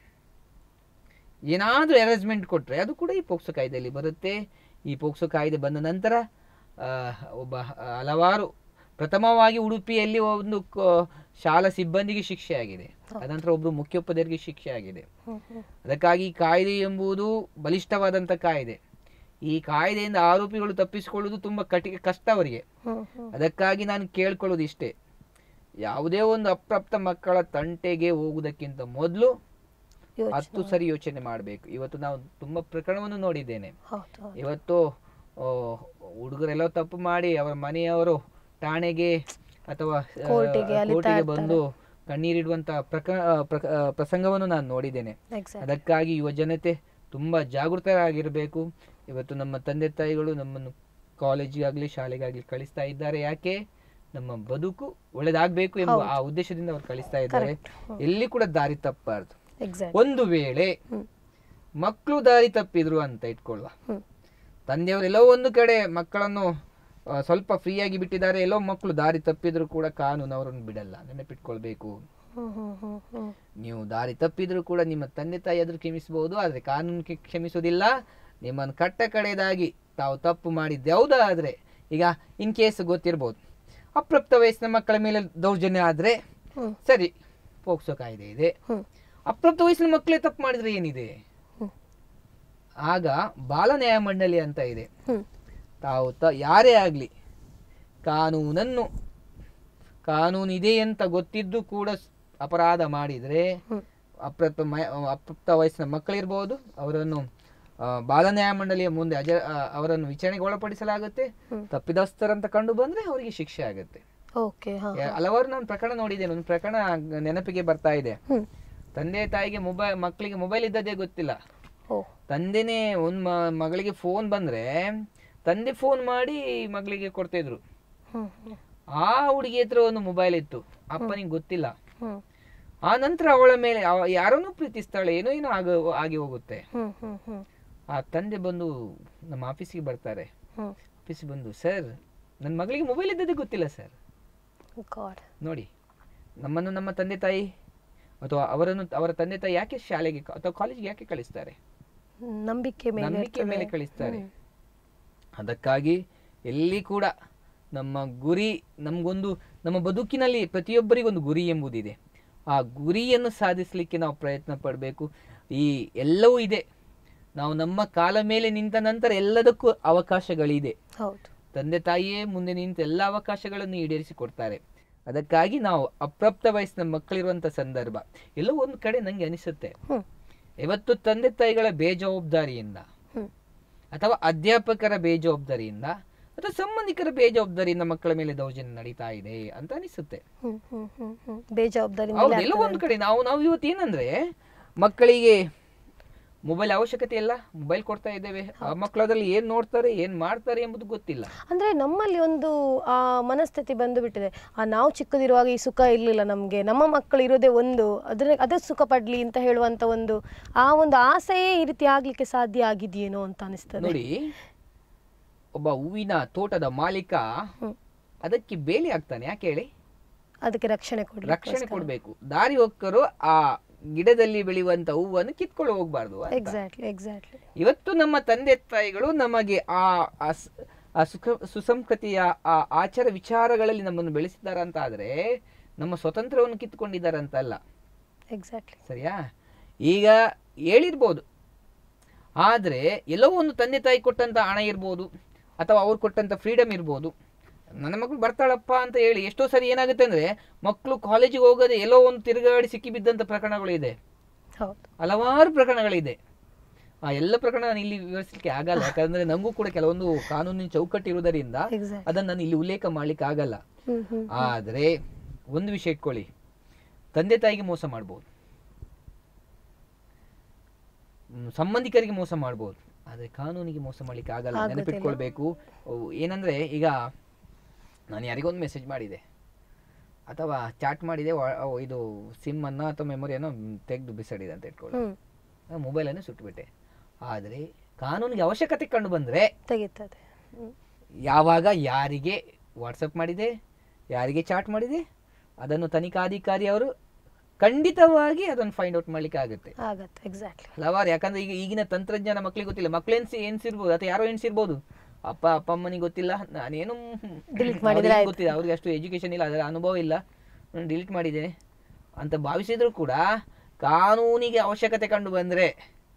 ಏನಾದ್ರೂ ಅರೇಂಜ್ಮೆಂಟ್ ಕೊಟ್ರೆ ಅದು ಕೂಡ ಈ ಪೋಕ್ಸೋ ಕಾಯ್ದೆಯಲ್ಲಿ ಬರುತ್ತೆ ಈ ಪೋಕ್ಸೋ ಕಾಯ್ದೆ ಬಂದ ನಂತರ ಆ, ಒಬ್ಬ ಹಲವಾರು ಪ್ರಥಮವಾಗಿ ಉಡುಪಿಯಲ್ಲಿ ಒಂದು ಕ- ಶಾಲಾ ಸಿಬ್ಬಂದಿಗೆ ಶಿಕ್ಷೆ ಆಗಿದೆ ಅನಂತರ ಒಬ್ರು ಮುಖ್ಯೋಪಾಧ್ಯಾಯರಿಗೆ ಶಿಕ್ಷೆ ಆಗಿದೆ ಹ್ಮ್ ಹ್ಮ್ ಅದಕ್ಕಾಗಿ ಈ ಕಾಯ್ದೆ ಎಂಬುದು ಬಲಿಷ್ಠವಾದಂಥ ಕಾಯ್ದೆ ಈ ಕಾಯ್ದೆಯಿಂದ ಆರೋಪಿಗಳು ತಪ್ಪಿಸಿಕೊಳ್ಳುವುದು ತುಂಬಾ ಕಠಿ ಕಷ್ಟ ಅವರಿಗೆ ಹ್ಮ್ ಹ್ಮ್ ಅದಕ್ಕಾಗಿ ನಾನು ಕೇಳ್ಕೊಳ್ಳೋದು ಇಷ್ಟೇ ಯಾವುದೇ ಒಂದು ಅಪ್ರಾಪ್ತ ಮಕ್ಕಳ ತಂಟೆಗೆ ಹೋಗುವುದಕ್ಕಿಂತ ಮೊದಲು ಯೋಚನೆ ಹತ್ತು ಸರಿ ಯೋಚನೆ ಮಾಡಬೇಕು ಇವತ್ತು ನಾವು ತುಂಬಾ ಪ್ರಕರಣವನ್ನು ನೋಡಿದ್ದೇನೆ ಹೌದು ಹೌದು ಇವತ್ತು ಆ, ಹುಡುಗರೆಲ್ಲ ತಪ್ಪು ಮಾಡಿ ಅವರ ಮನೆಯವರು ಠಾಣೆಗೆ ಅಥವಾ ಆ, ಕೋರ್ಟಿಗೆ ಅಲಿತಾ ಕೋರ್ಟಿಗೆ ಇರ್ತಾರೆ. ಬಂದು ಕಣ್ಣೀರಿಡುವಂತ ಪ್ರಕ ಆ, ಪ್ರಕ- ಆ, ಪ್ರಸಂಗವನ್ನು ನಾನು ನೋಡಿದ್ದೇನೆ ಎಕ್ಸಾಕ್ಟ್ ಅದಕ್ಕಾಗಿ ಯುವ ಜನತೆ ತುಂಬಾ ಜಾಗೃತರಾಗಿರಬೇಕು ಇವತ್ತು ನಮ್ಮ ತಂದೆ ತಾಯಿಗಳು ನಮ್ಮನ್ನು ಕಾಲೇಜಿಗಾಗ್ಲಿ ಶಾಲೆಗಾಗ್ಲಿ ಕಳಿಸ್ತಾ ಇದ್ದಾರೆ ಯಾಕೆ ನಮ್ಮ ಬದುಕು ಒಳ್ಳೇದಾಗ್ಬೇಕು ಎಂಬ ಆ ಉದ್ದೇಶದಿಂದ ಅವ್ರು ಕಳಿಸ್ತಾ ಇದ್ದಾರೆ Correct. ಎಲ್ಲಿ ಕೂಡ ದಾರಿ ತಪ್ಪಬಾರ್ದು ಎಕ್ಸಾಕ್ಟ್ ಒಂದು ವೇಳೆ ಹ್ಮ್ ಮಕ್ಕಳು ದಾರಿ ತಪ್ಪಿದ್ರು ಅಂತ ಇಟ್ಕೊಳ್ಳುವ ಹ್ಮ್ ತಂದೆಯವರು ಎಲ್ಲೋ ಒಂದು ಕಡೆ ಮಕ್ಕಳನ್ನು ಆ, ಸ್ವಲ್ಪ ಫ್ರೀಯಾಗಿ ಬಿಟ್ಟಿದ್ದಾರೆ ಎಲ್ಲೋ ಮಕ್ಕಳು ದಾರಿ ತಪ್ಪಿದ್ರು ಕೂಡ ಕಾನೂನು ಅವರನ್ನು ಬಿಡಲ್ಲ ನೆನಪಿಟ್ಕೊಳ್ಬೇಕು ಹ್ಮ್ ಹ್ಮ್ ಹ್ಮ್ ಹ್ಮ್ ನೀವು ದಾರಿ ತಪ್ಪಿದ್ರು ಕೂಡ ನಿಮ್ಮ ತಂದೆ ತಾಯಿ ಆದ್ರೂ ಕ್ಷಮಿಸಬಹುದು ಆದ್ರೆ ಕಾನೂನು ಕ್ಷ- ಕ್ಷಮಿಸುವುದಿಲ್ಲ ನಿಮ್ಮನ್ನು ಕಟ್ಟ ಕಡೆದಾಗಿ ತಾವು ತಪ್ಪು ಮಾಡಿದ್ದು ಯಾವುದಾದ್ರೆ ಈಗ ಇನ್ ಕೇಸ್ ಗೊತ್ತಿರ್ಬೋದು ಅಪ್ರಾಪ್ತ ವಯಸ್ಸಿನ ಮಕ್ಕಳ ಮೇಲೆ ದೌರ್ಜನ್ಯ ಆದ್ರೆ ಹ್ಮ್ ಸರಿ ಪೋಕ್ಸೋ ಕಾಯ್ದೆ ಇದೆ ಹ್ಮ್ ಅಪ್ರಾಪ್ತ ವಯಸ್ಸಿನ ಮಕ್ಕಳೇ ತಪ್ಪು ಮಾಡಿದ್ರೆ ಏನಿದೆ ಹ್ಮ್ ಆಗ ಬಾಲ ನ್ಯಾಯ ಮಂಡಳಿ ಅಂತ ಇದೆ ಹ್ಮ್ ತಾವು ತ ಯಾರೇ ಆಗಲಿ ಕಾನೂನನ್ನು ಕಾನೂನು ಇದೆ ಅಂತ ಗೊತ್ತಿದ್ದು ಕೂಡ ಸ್- ಅಪರಾಧ ಮಾಡಿದರೆ ಹ್ಮ್ ಅಪ್ರಾಪ್ತ ಮ- ಅಪ್ರಾಪ್ತ ವಯಸ್ಸಿನ ಮಕ್ಕಳಿರ್ಬೋದು ಅವರನ್ನು ಆ, ಬಾಲ ನ್ಯಾಯಮಂಡಳಿಯ ಮುಂದೆ ಅಜ ಆ, ಅವರನ್ನು ವಿಚಾರಣೆಗೆ ಒಳಪಡಿಸಲಾಗುತ್ತೆ ಹ್ಮ್. ತಪ್ಪಿದಸ್ಥರಂತ ಕಂಡು ಬಂದ್ರೆ ಅವರಿಗೆ ಶಿಕ್ಷೆ ಆಗುತ್ತೆ ಓಕೆ ಹಾ ಯಾ- ಹಲವಾರು ನಾನು ಪ್ರಕರಣ ನೋಡಿದ್ದೇನೆ ಒಂದು ಪ್ರಕರಣ ನೆನಪಿಗೆ ಬರ್ತಾ ಇದೆ ಹ್ಮ್ ತಂದೆ ತಾಯಿಗೆ ಮೊಬೈಲ್ ಮಕ್ಕಳಿಗೆ ಮೊಬೈಲ್ ಇದ್ದದೇ ಗೊತ್ತಿಲ್ಲ ಓ ತಂದೆನೇ ಒಂದು ಮಗಳಿಗೆ ಫೋನ್ ಬಂದ್ರೆ ತಂದೆ ಫೋನ್ ಮಾಡಿ ಮಗಳಿಗೆ ಕೊಡ್ತಾ ಇದ್ರು ಹ್ಮ್ ಹ್ಮ್ ಆ ಹುಡುಗಿ ಹತ್ರ ಒಂದು ಮೊಬೈಲ್ ಇತ್ತು ಅಪ್ಪನಿಗೆ ಗೊತ್ತಿಲ್ಲ ಹ್ಮ್ ಆ ನಂತರ ಅವಳ ಮೇಲೆ ಅವ- ಯಾರನ್ನೂ ಪ್ರೀತಿಸ್ತಾಳೆ ಏನೋ ಏನೋ ಆಗ ಆಗಿ ಹೋಗುತ್ತೆ ಹ್ಮ್ ಹ್ಮ್ ಹ್ಮ್ ಆ ತಂದೆ ಬಂದು ನಮ್ಮ ಆಫೀಸಿಗೆ ಬರ್ತಾರೆ ಹ್ಮ್ ಆಫೀಸಿಗೆ ಬಂದು ಸರ್ ನನ್ನ ಮಗಳಿಗೆ ಮೊಬೈಲ್ ಇದ್ದದೇ ಗೊತ್ತಿಲ್ಲ ಸರ್ ಗಾಡ್ ನೋಡಿ ನಮ್ಮನ್ನು ನಮ್ಮ ತಂದೆ ತಾಯಿ ಅಥವಾ ಅವರನ್ನು ಅವರ ತಂದೆ ತಾಯಿ ಯಾಕೆ ಶಾಲೆಗೆ ಕ- ಅಥವಾ ಕಾಲೇಜಿಗೆ ಯಾಕೆ ಕಳಿಸ್ತಾರೆ ನಂಬಿಕೆ ಮೇಲೆ ನಂಬಿಕೆ ಇರ್ತದೆ. ಮೇಲೆ ಕಳಿಸ್ತಾರೆ ಹ್ಮ್. ಅದಕ್ಕಾಗಿ ಎಲ್ಲಿ ಕೂಡ ನಮ್ಮ ಗುರಿ ನಮಗೊಂದು ನಮ್ಮ ಬದುಕಿನಲ್ಲಿ ಪ್ರತಿಯೊಬ್ಬರಿಗೊಂದು ಗುರಿ ಎಂಬುದಿದೆ ಆ ಗುರಿಯನ್ನು ಸಾಧಿಸಲಿಕ್ಕೆ ನಾವು ಪ್ರಯತ್ನ ಪಡಬೇಕು ಈ ಎಲ್ಲವೂ ಇದೆ ನಾವು ನಮ್ಮ ಕಾಲ ಮೇಲೆ ನಿಂತ ನಂತರ ಎಲ್ಲದಕ್ಕೂ ಅವಕಾಶಗಳಿದೆ ಹೌದು ತಂದೆ ತಾಯಿಯೇ ಮುಂದೆ ನಿಂತು ಎಲ್ಲ ಅವಕಾಶಗಳನ್ನು ಈಡೇರಿಸಿಕೊಡ್ತಾರೆ ಅದಕ್ಕಾಗಿ ನಾವು ಅಪ್ರಾಪ್ತ ವಯಸ್ಸಿನ ಮಕ್ಕಳಿರುವಂಥ ಸಂದರ್ಭ ಎಲ್ಲೋ ಒಂದು ಕಡೆ ನನಗೆ ಅನಿಸುತ್ತೆ ಹ್ಮ್ ಇವತ್ತು ತಂದೆ ತಾಯಿಗಳ ಬೇಜವಾಬ್ದಾರಿಯಿಂದ ಹ್ಮ್ ಅಥವಾ ಅಧ್ಯಾಪಕರ ಬೇಜವಾಬ್ದಾರಿಯಿಂದ ಅಥವಾ ಸಂಬಂಧಿಕರ ಬೇಜವಾಬ್ದಾರಿಯಿಂದ ಮಕ್ಕಳ ಮೇಲೆ ದೌರ್ಜನ್ಯ ನಡೀತಾ ಇದೆ ಅಂತ ಅನಿಸುತ್ತೆ ಹ್ಮ್ ಹ್ಮ್ ಹ್ಮ್ ಹ್ಮ್ ಬೇಜವಾಬ್ದಾರಿ ಹೌದು ಎಲ್ಲೋ ಒಂದು ಕಡೆ ನಾವು ನಾವು ಇವತ್ತು ಏನಂದ್ರೆ ಮಕ್ಕಳಿಗೆ ಮೊಬೈಲ್ ಅವಶ್ಯಕತೆ ಇಲ್ಲ ಮೊಬೈಲ್ ಕೊಡ್ತಾ ಇದ್ದೇವೆ ಆ ಮಕ್ಕಳು ಅದರಲ್ಲಿ ಏನ್ ನೋಡ್ತಾರೆ ಏನ್ ಮಾಡ್ತಾರೆ ಎಂಬುದು ಗೊತ್ತಿಲ್ಲ ಅಂದ್ರೆ ನಮ್ಮಲ್ಲಿ ಒಂದು ಆ ಮನಸ್ಥಿತಿ ಬಂದು ಬಿಟ್ಟಿದೆ ಆ ನಾವು ಚಿಕ್ಕದಿರುವಾಗ ಈ ಸುಖ ಇರ್ಲಿಲ್ಲ ನಮ್ಗೆ ನಮ್ಮ ಮಕ್ಕಳು ಇರೋದೇ ಒಂದು ಅದ್ರ ಅದೇ ಸುಖ ಪಡ್ಲಿ ಅಂತ ಹೇಳುವಂತ ಒಂದು ಆ ಒಂದು ಆಸೆಯೇ ಈ ರೀತಿ ಆಗ್ಲಿಕ್ಕೆ ಸಾಧ್ಯ ಆಗಿದೆಯೇನೋ ಅಂತ ಅನಿಸ್ತದೆ ನೋಡಿ ಒಬ್ಬ ಹೂವಿನ ತೋಟದ ಮಾಲೀಕ ಹ್ಮ್. ಅದಕ್ಕೆ ಬೇಲಿ ಆಗ್ತಾನೆ ಯಾಕೆ ಹೇಳಿ ಅದಕ್ಕೆ ರಕ್ಷಣೆ ಕೊಡ್ಲಿ ರಕ್ಷಣೆ ಕೊಡ್ಬೇಕು ದಾರಿ ಹೋಗ್ಕರು ಆ ಗಿಡದಲ್ಲಿ ಬೆಳೆಯುವಂತ ಹೂವನ್ನು ಕಿತ್ಕೊಂಡು ಹೋಗ್ಬಾರ್ದು ಅಂತ. ಎಕ್ಸಾಕ್ಟ್ಲಿ ಎಕ್ಸಾಕ್ಟ್ಲಿ ಇವತ್ತು ನಮ್ಮ ತಂದೆ ತಾಯಿಗಳು ನಮಗೆ ಆ ಆ ಸ್- ಆ ಸುಖ ಸುಸಂಸ್ಕೃತಿಯ ಆ ಆಚಾರ ವಿಚಾರಗಳಲ್ಲಿ ನಮ್ಮನ್ನು ಬೆಳೆಸಿದ್ದಾರೆ ಅಂತ ಆದ್ರೆ ನಮ್ಮ ಸ್ವತಂತ್ರವನ್ನು ಕಿತ್ಕೊಂಡಿದ್ದಾರೆ ಅಂತ ಅಲ್ಲ ಎಕ್ಸಾಕ್ಟ್ಲಿ ಸರಿಯಾ ಈಗ ಹೇಳಿರ್ಬೋದು ಆದರೆ ಎಲ್ಲವೋ ಒಂದು ತಂದೆ ತಾಯಿ ಕೊಟ್ಟಂತ ಹಣ ಇರ್ಬೋದು ಅಥವಾ ಅವ್ರು ಕೊಟ್ಟಂತ ಫ್ರೀಡಮ್ ಇರ್ಬೋದು ನನ್ನ ಮಗಳು ಬರ್ತಾಳಪ್ಪ ಅಂತ ಹೇಳಿ ಎಷ್ಟೋ ಸರಿ ಏನಾಗುತ್ತೆ ಅಂದ್ರೆ ಮಕ್ಕಳು ಕಾಲೇಜಿಗೆ ಹೋಗದೆ ಎಲ್ಲೋ ಒಂದು ತಿರುಗಾಡಿ ಸಿಕ್ಕಿ ಬಿದ್ದಂತ ಪ್ರಕರಣಗಳು ಇದೆ ಹೌದು ಹಲವಾರು ಪ್ರಕರಣಗಳಿದೆ ಆ ಎಲ್ಲ ಪ್ರಕರಣ ನಾನು ಇಲ್ಲಿ ವಿವರಿಸಲಿಕ್ಕೆ ಆಗಲ್ಲ ಯಾಕಂದ್ರೆ ನಮಗೂ ಕೂಡ ಕೆಲವೊಂದು ಕಾನೂನಿನ ಚೌಕಟ್ಟು ಇರುವುದರಿಂದ ಎಕ್ಸಾಕ್ಟ್ ಅದನ್ನು ನಾನು ಇಲ್ಲಿ ಉಲ್ಲೇಖ ಮಾಡ್ಲಿಕ್ಕೆ ಆಗಲ್ಲ ಹ್ಮ್ ಹ್ಮ್ ಆದರೆ ಒಂದು ವಿಷಯ ಇಟ್ಕೊಳ್ಳಿ ತಂದೆ ತಾಯಿಗೆ ಮೋಸ ಮಾಡ್ಬೋದು ಮ್, ಸಂಬಂಧಿಕರಿಗೆ ಮೋಸ ಮಾಡ್ಬೋದು ಆದರೆ ಕಾನೂನಿಗೆ ಮೋಸ ಮಾಡ್ಲಿಕ್ಕೆ ಆಗಲ್ಲ ಆಗೋದಿಲ್ಲ. ನೆನಪಿಟ್ಕೊಳ್ಬೇಕು ಅವು ಏನಂದ್ರೆ ಈಗ ನಾನು ಯಾರಿಗೊಂದು ಮೆಸೇಜ್ ಮಾಡಿದೆ ಅಥವಾ ಚಾಟ್ ಮಾಡಿದೆ ವಾ- ಅವು ಇದು ಸಿಮ್ ಅನ್ನ ಅಥವಾ ಮೆಮೊರಿಯನ್ನು ತೆಗೆದು ಬಿಸಾಡಿದೆ ಅಂತ ಇಟ್ಕೊಳ್ಳಿ ಹ್ಮ್ ಮೊಬೈಲನ್ನು ಸುಟ್ಟುಬಿಟ್ಟೆ ಆದರೆ ಕಾನೂನಿಗೆ ಅವಶ್ಯಕತೆ ಕಂಡು ಬಂದರೆ ತೆಗಿತದೆ ಹ್ಮ್ ಯಾವಾಗ ಯಾರಿಗೆ ವಾಟ್ಸಪ್ ಮಾಡಿದೆ ಯಾರಿಗೆ ಚಾಟ್ ಮಾಡಿದೆ ಅದನ್ನು ತನಿಖಾಧಿಕಾರಿ ಅವರು ಖಂಡಿತವಾಗಿ ಅದನ್ನು ಫೈಂಡ್ ಔಟ್ ಮಾಡ್ಲಿಕ್ಕೆ ಆಗುತ್ತೆ ಆಗತ್ತೆ ಎಕ್ಸಾಕ್ಟ್ಲಿ ಹಲವಾರು ಯಾಕಂದ್ರೆ ಈಗ ಈಗಿನ ತಂತ್ರಜ್ಞಾನ ಮಕ್ಕಳಿಗೆ ಗೊತ್ತಿಲ್ಲ ಮಕ್ಳು ಎನ್ಸಿ ಎನ್ಸಿರ್ಬೋದು ಅಥವಾ ಯಾರೋ ಎನ್ಸಿರ್ಬೋದು ಅಪ್ಪ ಅಪ್ಪ ಅಮ್ಮನಿಗೆ ಗೊತ್ತಿಲ್ಲ ನಾನೇನು Delete ಮಾಡಿದ್ರೆ ಅವ್ರಿಗೆ ಆಯ್ತು. ಗೊತ್ತಿಲ್ಲ ಅವ್ರಿಗೆ ಅಷ್ಟು ಎಜುಕೇಶನ್ ಇಲ್ಲ ಅದರ ಅನುಭವ ಇಲ್ಲ ಡಿಲೀಟ್ ಮಾಡಿದ್ದೇನೆ ಅಂತ ಭಾವಿಸಿದ್ರು ಕೂಡ ಕಾನೂನಿಗೆ ಅವಶ್ಯಕತೆ ಕಂಡು ಬಂದ್ರೆ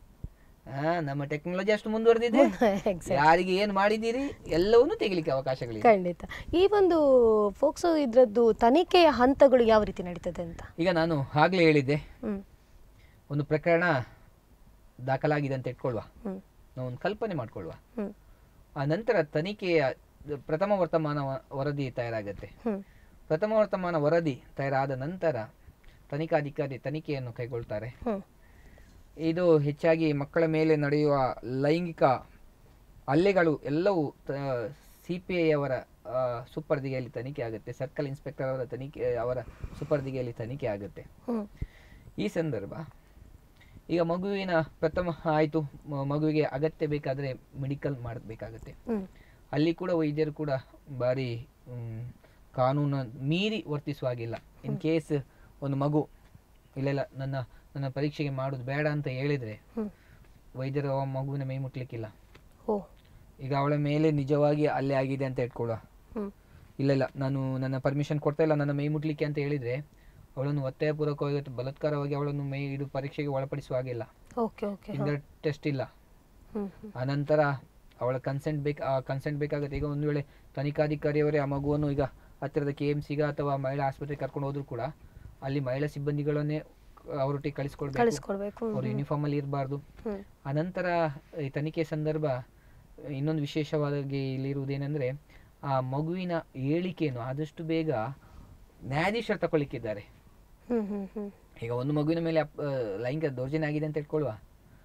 ಆ, ನಮ್ಮ ಟೆಕ್ನಾಲಜಿ ಅಷ್ಟು ಮುಂದುವರೆದಿದೆ ಎಕ್ಸಾಕ್ಟ್ ಯಾರಿಗೆ ಏನು ಮಾಡಿದ್ದೀರಿ ಎಲ್ಲವನ್ನೂ ತೆಗಿಲಿಕ್ಕೆ ಅವಕಾಶಗಳಿದೆ ಖಂಡಿತ ಈ ಒಂದು ಫೋಕ್ಸೋ ಇದ್ರದ್ದು ತನಿಖೆಯ ಹಂತಗಳು ಯಾವ ರೀತಿ ನಡೀತದೆ ಅಂತ ಈಗ ನಾನು ಆಗ್ಲೇ ಹೇಳಿದ್ದೆ ಹ್ಮ್ ಒಂದು ಪ್ರಕರಣ ದಾಖಲಾಗಿದೆ ಅಂತ ಇಟ್ಕೊಳ್ವಾ ಹ್ಮ್ ನಾವು ಒಂದು ಕಲ್ಪನೆ ಮಾಡ್ಕೊಳ್ವಾ ಹ್ಮ್ ಆ ನಂತರ ತನಿಖೆಯ ಪ್ರಥಮ ವರ್ತಮಾನ ವ- ವರದಿ ತಯಾರಾಗುತ್ತೆ ಹ್ಮ್ ಪ್ರಥಮ ವರ್ತಮಾನ ವರದಿ ತಯಾರಾದ ನಂತರ ತನಿಖಾಧಿಕಾರಿ ತನಿಖೆಯನ್ನು ಕೈಗೊಳ್ತಾರೆ ಹ್ಮ್ ಇದು ಹೆಚ್ಚಾಗಿ ಮಕ್ಕಳ ಮೇಲೆ ನಡೆಯುವ ಲೈಂಗಿಕ ಹಲ್ಲೆಗಳು ಎಲ್ಲವೂ ಸಿ ಪಿ ಐ ಅವರ ಆ, ಸುಪರ್ದಿಗೆಯಲ್ಲಿ ತನಿಖೆ ಆಗುತ್ತೆ ಸರ್ಕಲ್ ಇನ್ಸ್ಪೆಕ್ಟರ್ ಅವರ ತನಿಖೆ ಅವರ ಸುಪರ್ದಿಗೆಯಲ್ಲಿ ತನಿಖೆ ಆಗುತ್ತೆ ಹ್ಮ್ ಈ ಸಂದರ್ಭ ಈಗ ಮಗುವಿನ ಪ್ರಥಮ ಆಯಿತು ಮಗುವಿಗೆ ಅಗತ್ಯ ಬೇಕಾದರೆ ಮೆಡಿಕಲ್ ಮಾಡಬೇಕಾಗತ್ತೆ ಹ್ಮ್ ಅಲ್ಲಿ ಕೂಡ ವೈದ್ಯರು ಕೂಡ ಭಾರಿ ಮ್, ಕಾನೂನು ಮೀರಿ ವರ್ತಿಸುವ ಹಾಗಿಲ್ಲ ಇನ್ ಕೇಸ್ ಒಂದು ಮಗು ಇಲ್ಲ ಇಲ್ಲ ನನ್ನ ನನ್ನ ಪರೀಕ್ಷೆಗೆ ಮಾಡೋದು ಬೇಡ ಅಂತ ಹೇಳಿದ್ರೆ ಹ್ಮ್ ವೈದ್ಯರು ಆ ಮಗುವಿನ ಮೈ ಮುಟ್ಲಿಕ್ಕಿಲ್ಲ ಓ ಈಗ ಅವಳ ಮೇಲೆ ನಿಜವಾಗಿ ಅಲ್ಲೇ ಆಗಿದೆ ಅಂತ ಇಟ್ಕೊಳ್ಳುವ ಹ್ಮ್ ಇಲ್ಲ ಇಲ್ಲ ನಾನು ನನ್ನ ಪರ್ಮಿಷನ್ ಕೊಡ್ತಾ ಇಲ್ಲ ನನ್ನ ಮೈ ಮುಟ್ಲಿಕ್ಕೆ ಅಂತ ಹೇಳಿದ್ರೆ ಅವಳನ್ನು ಒತ್ತಾಯಪೂರ್ವಕವಾಗಿ ಅಥವಾ ಬಲಾತ್ಕಾರವಾಗಿ ಅವಳನ್ನು ಮೈ ಇದು ಪರೀಕ್ಷೆಗೆ ಒಳಪಡಿಸುವ ಹಾಗಿಲ್ಲ ಓಕೆ ಓಕೆ ಇಂದ ಟೆಸ್ಟ್ ಇಲ್ಲ ಹ್ಮ್ ಹ್ಮ್ ಆನಂತರ ಅವಳ ಕನ್ಸೆಂಟ್ ಬೇಕು ಆ ಕನ್ಸೆಂಟ್ ಬೇಕಾಗುತ್ತೆ ಈಗ ಒಂದು ವೇಳೆ ತನಿಖಾಧಿಕಾರಿಯವರೇ ಆ ಮಗುವನ್ನು ಈಗ ಹತ್ತಿರದ ಕೆ ಎಮ್ ಸಿಗ ಅಥವಾ ಮಹಿಳಾ ಆಸ್ಪತ್ರೆಗೆ ಕರ್ಕೊಂಡು ಹೋದ್ರು ಕೂಡ ಅಲ್ಲಿ ಮಹಿಳಾ ಸಿಬ್ಬಂದಿಗಳನ್ನೇ ಅವರೊಟ್ಟಿಗೆ ಕಳಿಸ್ಕೊಡ್ಬೇಕು ಕಳಿಸ್ಕೊಡ್ಬೇಕು ಅವ್ರು ಯೂನಿಫಾರ್ಮ್ ಅಲ್ಲಿ ಇರಬಾರ್ದು ಹ್ಮ್ ಆನಂತರ ಈ ತನಿಖೆ ಸಂದರ್ಭ ಇನ್ನೊಂದು ವಿಶೇಷವಾಗಿ ಇಲ್ಲಿರುವುದೇನೆಂದ್ರೆ ಆ ಮಗುವಿನ ಹೇಳಿಕೆಯನ್ನು ಆದಷ್ಟು ಬೇಗ ನ್ಯಾಯಾಧೀಶರು ತಗೊಳ್ಳಿಕ್ಕಿದ್ದಾರೆ ಹ್ಮ್ ಹ್ಮ್ ಹ್ಮ್ ಈಗ ಒಂದು ಮಗುವಿನ ಮೇಲೆ ಅಪ್- ಆ, ಲೈಂಗಿಕ ದೌರ್ಜನ್ಯ ಆಗಿದೆ ಅಂತ ಇಟ್ಕೊಳ್ಳುವ